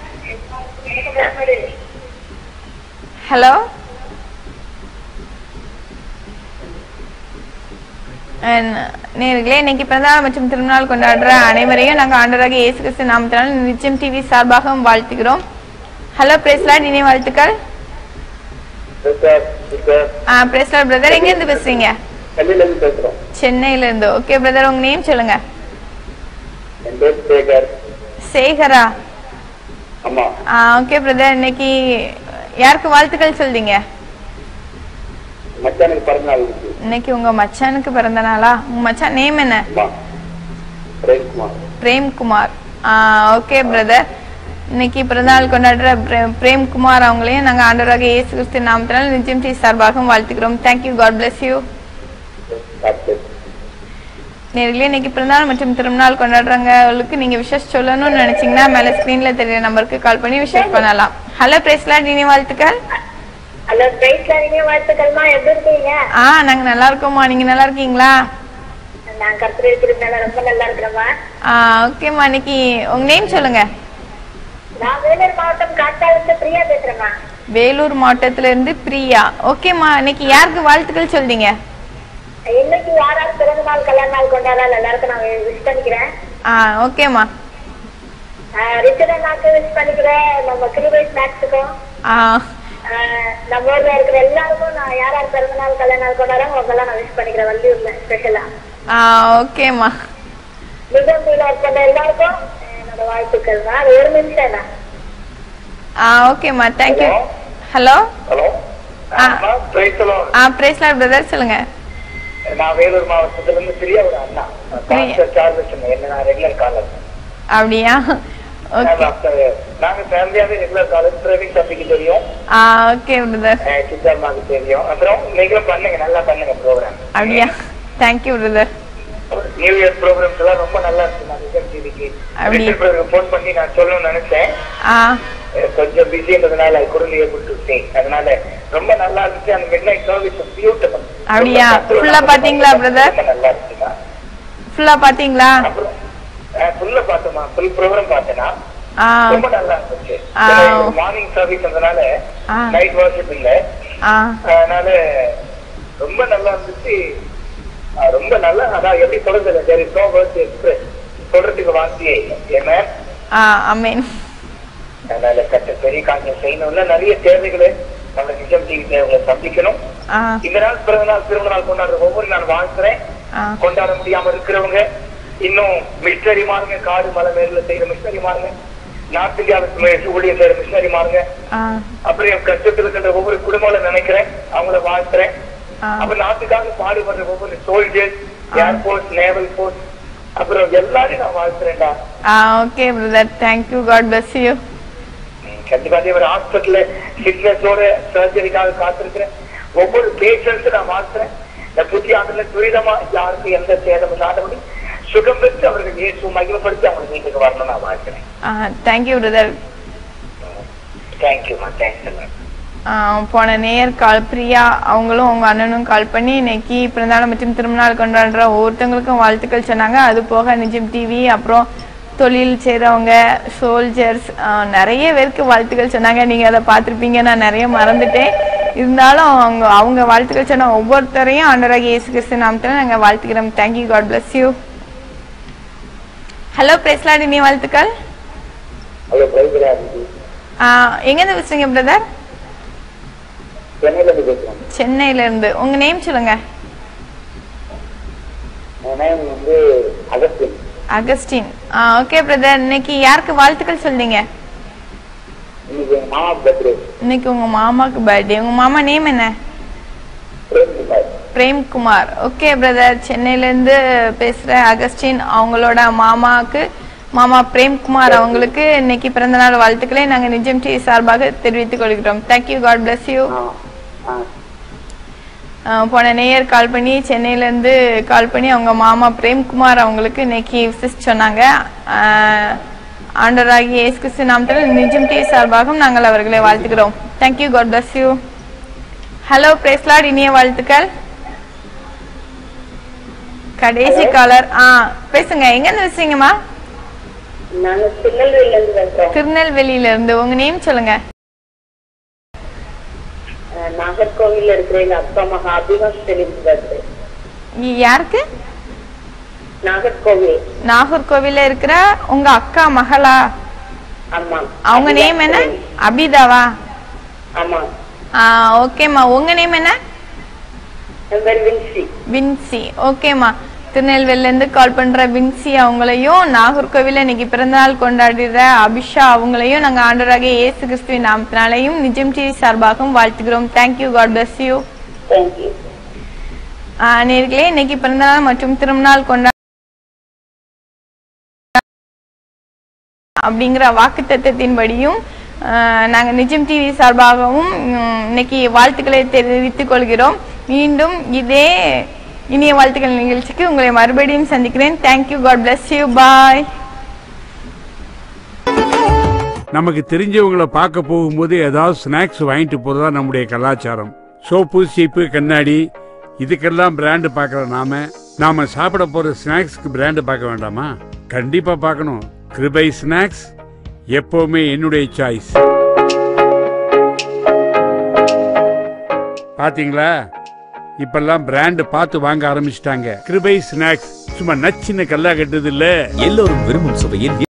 ஹலோ நேர்களே இன்னைக்கு பிறந்தநாள் மற்றும் திருநாள் கொண்டாடுற அனைவரையும் நாங்கள் ஆண்டராக இயேசு கிறிஸ்து நாமத்தினால் நிச்சயம் டிவி சார்பாகவும் வாழ்த்துகிறோம் ஹலோ பிரேஸ்லாட் இனிய வாழ்த்துக்கள் பிரேஸ்லாட் பிரதர் எங்க இருந்து பேசுறீங்க சென்னையில இருந்து பேசுறோம் சென்னையில இருந்து ஓகே பிரதர் உங்க நேம் சொல்லுங்க என் பேர் சேகர் சேகரா ஆமா ஓகே பிரதர் இன்னைக்கு யாருக்கு வாழ்த்துக்கள் சொல்றீங்க மச்சானுக்கு பிறந்த நாள் இருக்கு இன்னைக்கு உங்க மச்சானுக்கு பிறந்த நாளா உங்க மச்சான் நேம் என்ன ஆமா பிரேம்குமார் பிரேம்குமார் ஓகே பிரதர் இன்னைக்கு பிறந்தநாள் கொண்டாடுற பிரே- பிரேம்குமார் அவங்களையும் நாங்க ஆண்டவராக இயேசு கிறிஸ்து நாமத்தினால் நிஜம் டி சார்பாகவும் வாழ்த்துக்கிறோம் தேங்க்யூ காட் bless யூ நேர்களே இன்னைக்கு பிறந்தநாள் மற்றும் திருநாள் கொண்டாடுறவங்களுக்கு நீங்க விஷஸ் சொல்லணும்னு நினைச்சீங்கன்னா மேல ஸ்கிரீன்ல தெரியற நம்பருக்கு கால் பண்ணி விஷஸ் பண்ணலாம் ஹலோ பிரேஸ்லா இனி வாழ்த்துக்கள் ஹலோ பிரைஸ்ல நீங்க வாழ்த்துக்கள்மா எப்படி இருக்கீங்க ஆ நாங்க நல்லா இருக்கோம்மா நீங்க நல்லா இருக்கீங்களா நான் கருத்து இருக்கிறதுனால ரொம்ப நல்லா இருக்கிறேம்மா ஆ ஓகேம்மா இன்னைக்கு உங்க நேம் சொல்லுங்க நான் வேலூர் மாவட்டம் காட்டாளத்து பிரியா பேசுறேம்மா வேலூர் மாவட்டத்துல இருந்து பிரியா ஓகேம்மா இன்னைக்கு யாருக்கு வாழ்த்துக்கள் சொல்றீங்க இன்னைக்கு யாராவது பிறந்த நாள் கல்யாண நாள் கொண்டாடலாம் எல்லாருக்கும் நான் விஷ் பண்ணிக்கிறேன் ஆ ஓகேம்மா ரிச்சர்டனாக்கு விஷ் பண்ணிக்கிறேன் நம்ம கிருபை ஸ்நாக்ஸுக்கும் ஆ நம்ம ஊர்ல இருக்கிற எல்லாருக்கும் நான் யார் யார் பிறந்த நாள் கல்யாண நாள் கொண்டாடுறாங்க அவங்கெல்லாம் நான் விஷ் பண்ணிக்கிறேன் வள்ளியூர்ல ஸ்பெஷலா ஆ ஓகேம்மா நிகழ்ச்சியில இருக்கிற எல்லாருக்கும் என்னோட வாழ்த்துக்கள் தான் அது ஒரு நிமிஷம் தான் ஆ ஓகேம்மா தேங்க்யூ ஹலோ ஹலோ ஆ. பேசலாம் ஆ பிரேஸ்லாட் பிரதர் சொல்லுங்க நான் வேலூர் மாவட்டத்துல இருந்து பிரியாவோட அண்ணா பாஸ்டர் சார்லஸ் என்ன நான் ரெகுலர் காலர் அப்படியா ஓகே நாங்க ஃபேமிலியாவே ரெகுலர் காலர் பிரவீன் தம்பிக்கு தெரியும் ஆ ஓகே பிரதர் சித்தார்மாக்கு தெரியும் அப்புறம் நீங்களும் பண்ணுங்க நல்லா பண்ணுங்க ப்ரோக்ராம் அப்படியா thank you brother new year programs எல்லாம் ரொம்ப நல்லா இருக்கு நான் விஜய் டிவிக்கு அப்படியா? போன் பண்ணி நான் சொல்லணும்னு நினைச்சேன் ஆ அஹ் கொஞ்சம் பிஸின்றதுனால குரல் ஏற்பட்டு அதனால ரொம்ப நல்லா இருந்துச்சு அந்த மிட் நைட் சர்வீஸ் பியூட்டிஃபுல் அப்படியா? full ஆ பாத்தீங்களா, brother? ரொம்ப நல்லா இருந்துச்சுமா ஃபுல்லா பாத்தீங்களா ஃபுல்லா பார்த்தோமா ஃபுல் ப்ரோக்ராம் பார்த்தேனா ஆ ரொம்ப நல்லா இருந்துச்சு ஆ. மார்னிங் சர்வீஸ்ன்றதுனால ஆ. நைட் வாட்ஸ்அப் இல்ல ஆ அதனால ரொம்ப நல்லா இருந்துச்சு அஹ் ரொம்ப நல்லா அதான் எப்படி சொல்றது there is no words express சொல்றதுக்கு வார்த்தையே இல்லை ஏன்னா ஆ அமீன் அதனால கட்ட பெரிய காரியம் செய்யணும்ல நிறைய தேவைகளை நம்ம நிஜம் டிவி தேவைகளை சந்திக்கணும் ஆ இந்த நாள் பிறந்த நாள் திருமண நாள் கொண்டாடுற ஒவ்வொரு நான் வாழ்த்துறேன் ஆ கொண்டாட முடியாம இருக்கிறவங்க இன்னும் மிஷனரி மாறுங்க காடு மலை மேல செய்யற மிஷனரி மாறுங்க நார்த் இந்தியாவுக்கு ஊழியர் செய்யற மிஷனரி மாறுங்க ஆ அப்புறம் என் கஷ்டத்தில் இருக்கிற ஒவ்வொரு குடும்பங்களும் நினைக்கிறேன் அவங்கள வாழ்த்துறேன் ஆ அப்புறம் நாட்டுக்காக பாடுபடுற ஒவ்வொரு சோல்ஜர்ஸ் ஏர்போர்ட் நேவல் போர்ஸ் அப்புறம் எல்லாரையும் நான் வாழ்த்துறேன்டா ஆ okay brother thank you God bless you கண்டிப்பா அதே ஒரு ஹாஸ்பிட்டல்ல சிக்னஸோட சர்ஜரிக்காக காத்திருக்கிறேன் ஒவ்வொரு பேஷண்ட்ஸும் நான் வாழ்த்துறேன் இந்த புதிய ஆண்டுல துரிதமா யாருக்கும் எந்த சேதம் இல்லாதபடி சுகம் பெற்று அவர்கள் இயேசு மகிமைப்படுத்தி அவங்க வீட்டுக்கு வரணும்னு நான் வாழ்த்துறேன் ஆ தேங்க்யூ பிரதர் தேங்க்யூமா தேங்க்ஸ் எல்லாம் போன நேயர் கால் பிரியா அவங்களும் அவங்க அண்ணனும் கால் பண்ணி இன்னைக்கு பிறந்தநாள் மற்றும் திருமணநாள் கொண்டாடுற ஒவ்வொருத்தவங்களுக்கும் வாழ்த்துக்கள் சொன்னாங்க அது போக நிஜம் டிவி அப்புறம் தொழில் செய்றவங்க சோல்ஜர்ஸ் நிறைய பேருக்கு வாழ்த்துக்கள் சொன்னாங்க நீங்க அதை பார்த்திருப்பீங்க நான் நிறைய மறந்துட்டேன் இருந்தாலும் அவங்க அவங்க வாழ்த்துக்கள் சொன்ன ஒவ்வொருத்தரையும் ஆண்டவராகிய இயேசு கிறிஸ்து நாமத்தில் நாங்க வாழ்த்துக்கிறோம் thank you God bless you hello praise Lord நீ வாழ்த்துக்கள் ஹலோ பிரைவேட் ஆரம்பி எங்கேருந்து பேசுறீங்க பிரதர் சென்னையில இருந்து பேசுறேன் சென்னையில இருந்து உங்க நேம் சொல்லுங்க என் நேம் வந்து அகஸ்டின் அகஸ்டின் ஓகே பிரதர் இன்னைக்கு யாருக்கு வாழ்த்துக்கள் சொல்றீங்க இன்னைக்கு எங்க மாமா பர்த்டே இன்னைக்கு உங்க மாமாக்கு பர்த்டே உங்க மாமா நேம் என்ன பிரேம்குமார் பிரேம்குமார் ஓகே பிரதர் சென்னையில இருந்து பேசுற அகஸ்டின் அவங்களோட மாமாக்கு மாமா பிரேம்குமார் அவங்களுக்கு இன்னைக்கு பிறந்த நாள் வாழ்த்துக்களை நாங்க நிஜம் டி சார்பாக தெரிவித்துக் கொள்கிறோம் தேங்க்யூ காட் bless யூ ஆ ஆ போன நேயர் கால் பண்ணி சென்னையில இருந்து கால் பண்ணி அவங்க மாமா பிரேம்குமார் அவங்களுக்கு இன்னைக்கு விசிட் சொன்னாங்க ஆஹ் ஆண்டவராகிய இயேசு கிறிஸ்து நாமத்தில் நிஜம் டி சார்பாகவும் நாங்கள் அவர்களை வாழ்த்துக்கிறோம் thank you God bless you hello பிரேஸ்லாட் இனிய வாழ்த்துக்கள் கடைசி காலர் ஆ பேசுங்க எங்க இருந்து பேசுறீங்கம்மா நாங்க திருநெல்வேலியில இருந்து பேசுறோம் திருநெல்வேலியில இருந்து உங்க நேம் சொல்லுங்க அஹ் நாகர்கோவில்ல இருக்கிற எங்க அப்பா மகா அபிகாஷ் தெரிவித்து பேசுறேன் இ- யாருக்கு நாகர்கோவில் நாகர்கோவில்ல இருக்கிற உங்க அக்கா மகளா ஆமா அவங்க நேம் என்ன அபிதாவா ஆமா ஆ ஓகேம்மா உங்க நேம் என்ன என் பேர் வின்சி வின்சி ஓகேம்மா திருநெல்வேலியிலேருந்து கால் பண்ற வின்சி அவங்களையும் நாகர்கோவில இன்னைக்கு பிறந்தநாள் கொண்டாடுற அபிஷா அவங்களையும் நாங்க ஆண்டவராகிய இயேசு கிறிஸ்துவின் நாமத்தினாலையும் நிஜம் டிவி சார்பாகவும் வாழ்த்துகிறோம் thank you God bless you thank you நேர்களே இன்னைக்கு பிறந்தநாள் மற்றும் திருமணநாள் கொண்டா அப்படிங்கிற வாக்கு தத்துவத்தின்படியும் நாங்க நிஜம் டிவி சார்பாகவும் உம், இன்னைக்கு வாழ்த்துக்களை தெரிவித்துக் கொள்கிறோம் மீண்டும் இதே இனிய வாழ்த்துக்கள் நிகழ்ச்சிக்கு உங்களை மறுபடியும் சந்திக்கிறேன் thank you God bless you bye நமக்கு தெரிஞ்சவங்களை பார்க்க போகும்போது ஏதாவது ஸ்நாக்ஸ் வாங்கிட்டு போறதா நம்முடைய கலாச்சாரம் சோப்பு சீப்பு கண்ணாடி இதுக்கெல்லாம் பிராண்டு பார்க்குற நாம நாம சாப்பிட போற ஸ்நாக்ஸ்க்கு பிராண்டு பார்க்க வேண்டாமா கண்டிப்பா பார்க்கணும் கிருபை ஸ்நாக்ஸ் எப்பவுமே என்னுடைய சாய்ஸ் பாத்தீங்களா இப்பெல்லாம் பிராண்ட் பார்த்து வாங்க ஆரம்பிச்சிட்டாங்க கிருபை ஸ்நாக்ஸ் சும்மா நச்சின்னு கல்லா கட்டுது இல்ல எல்லோரும் விரும்பும் சுவையில்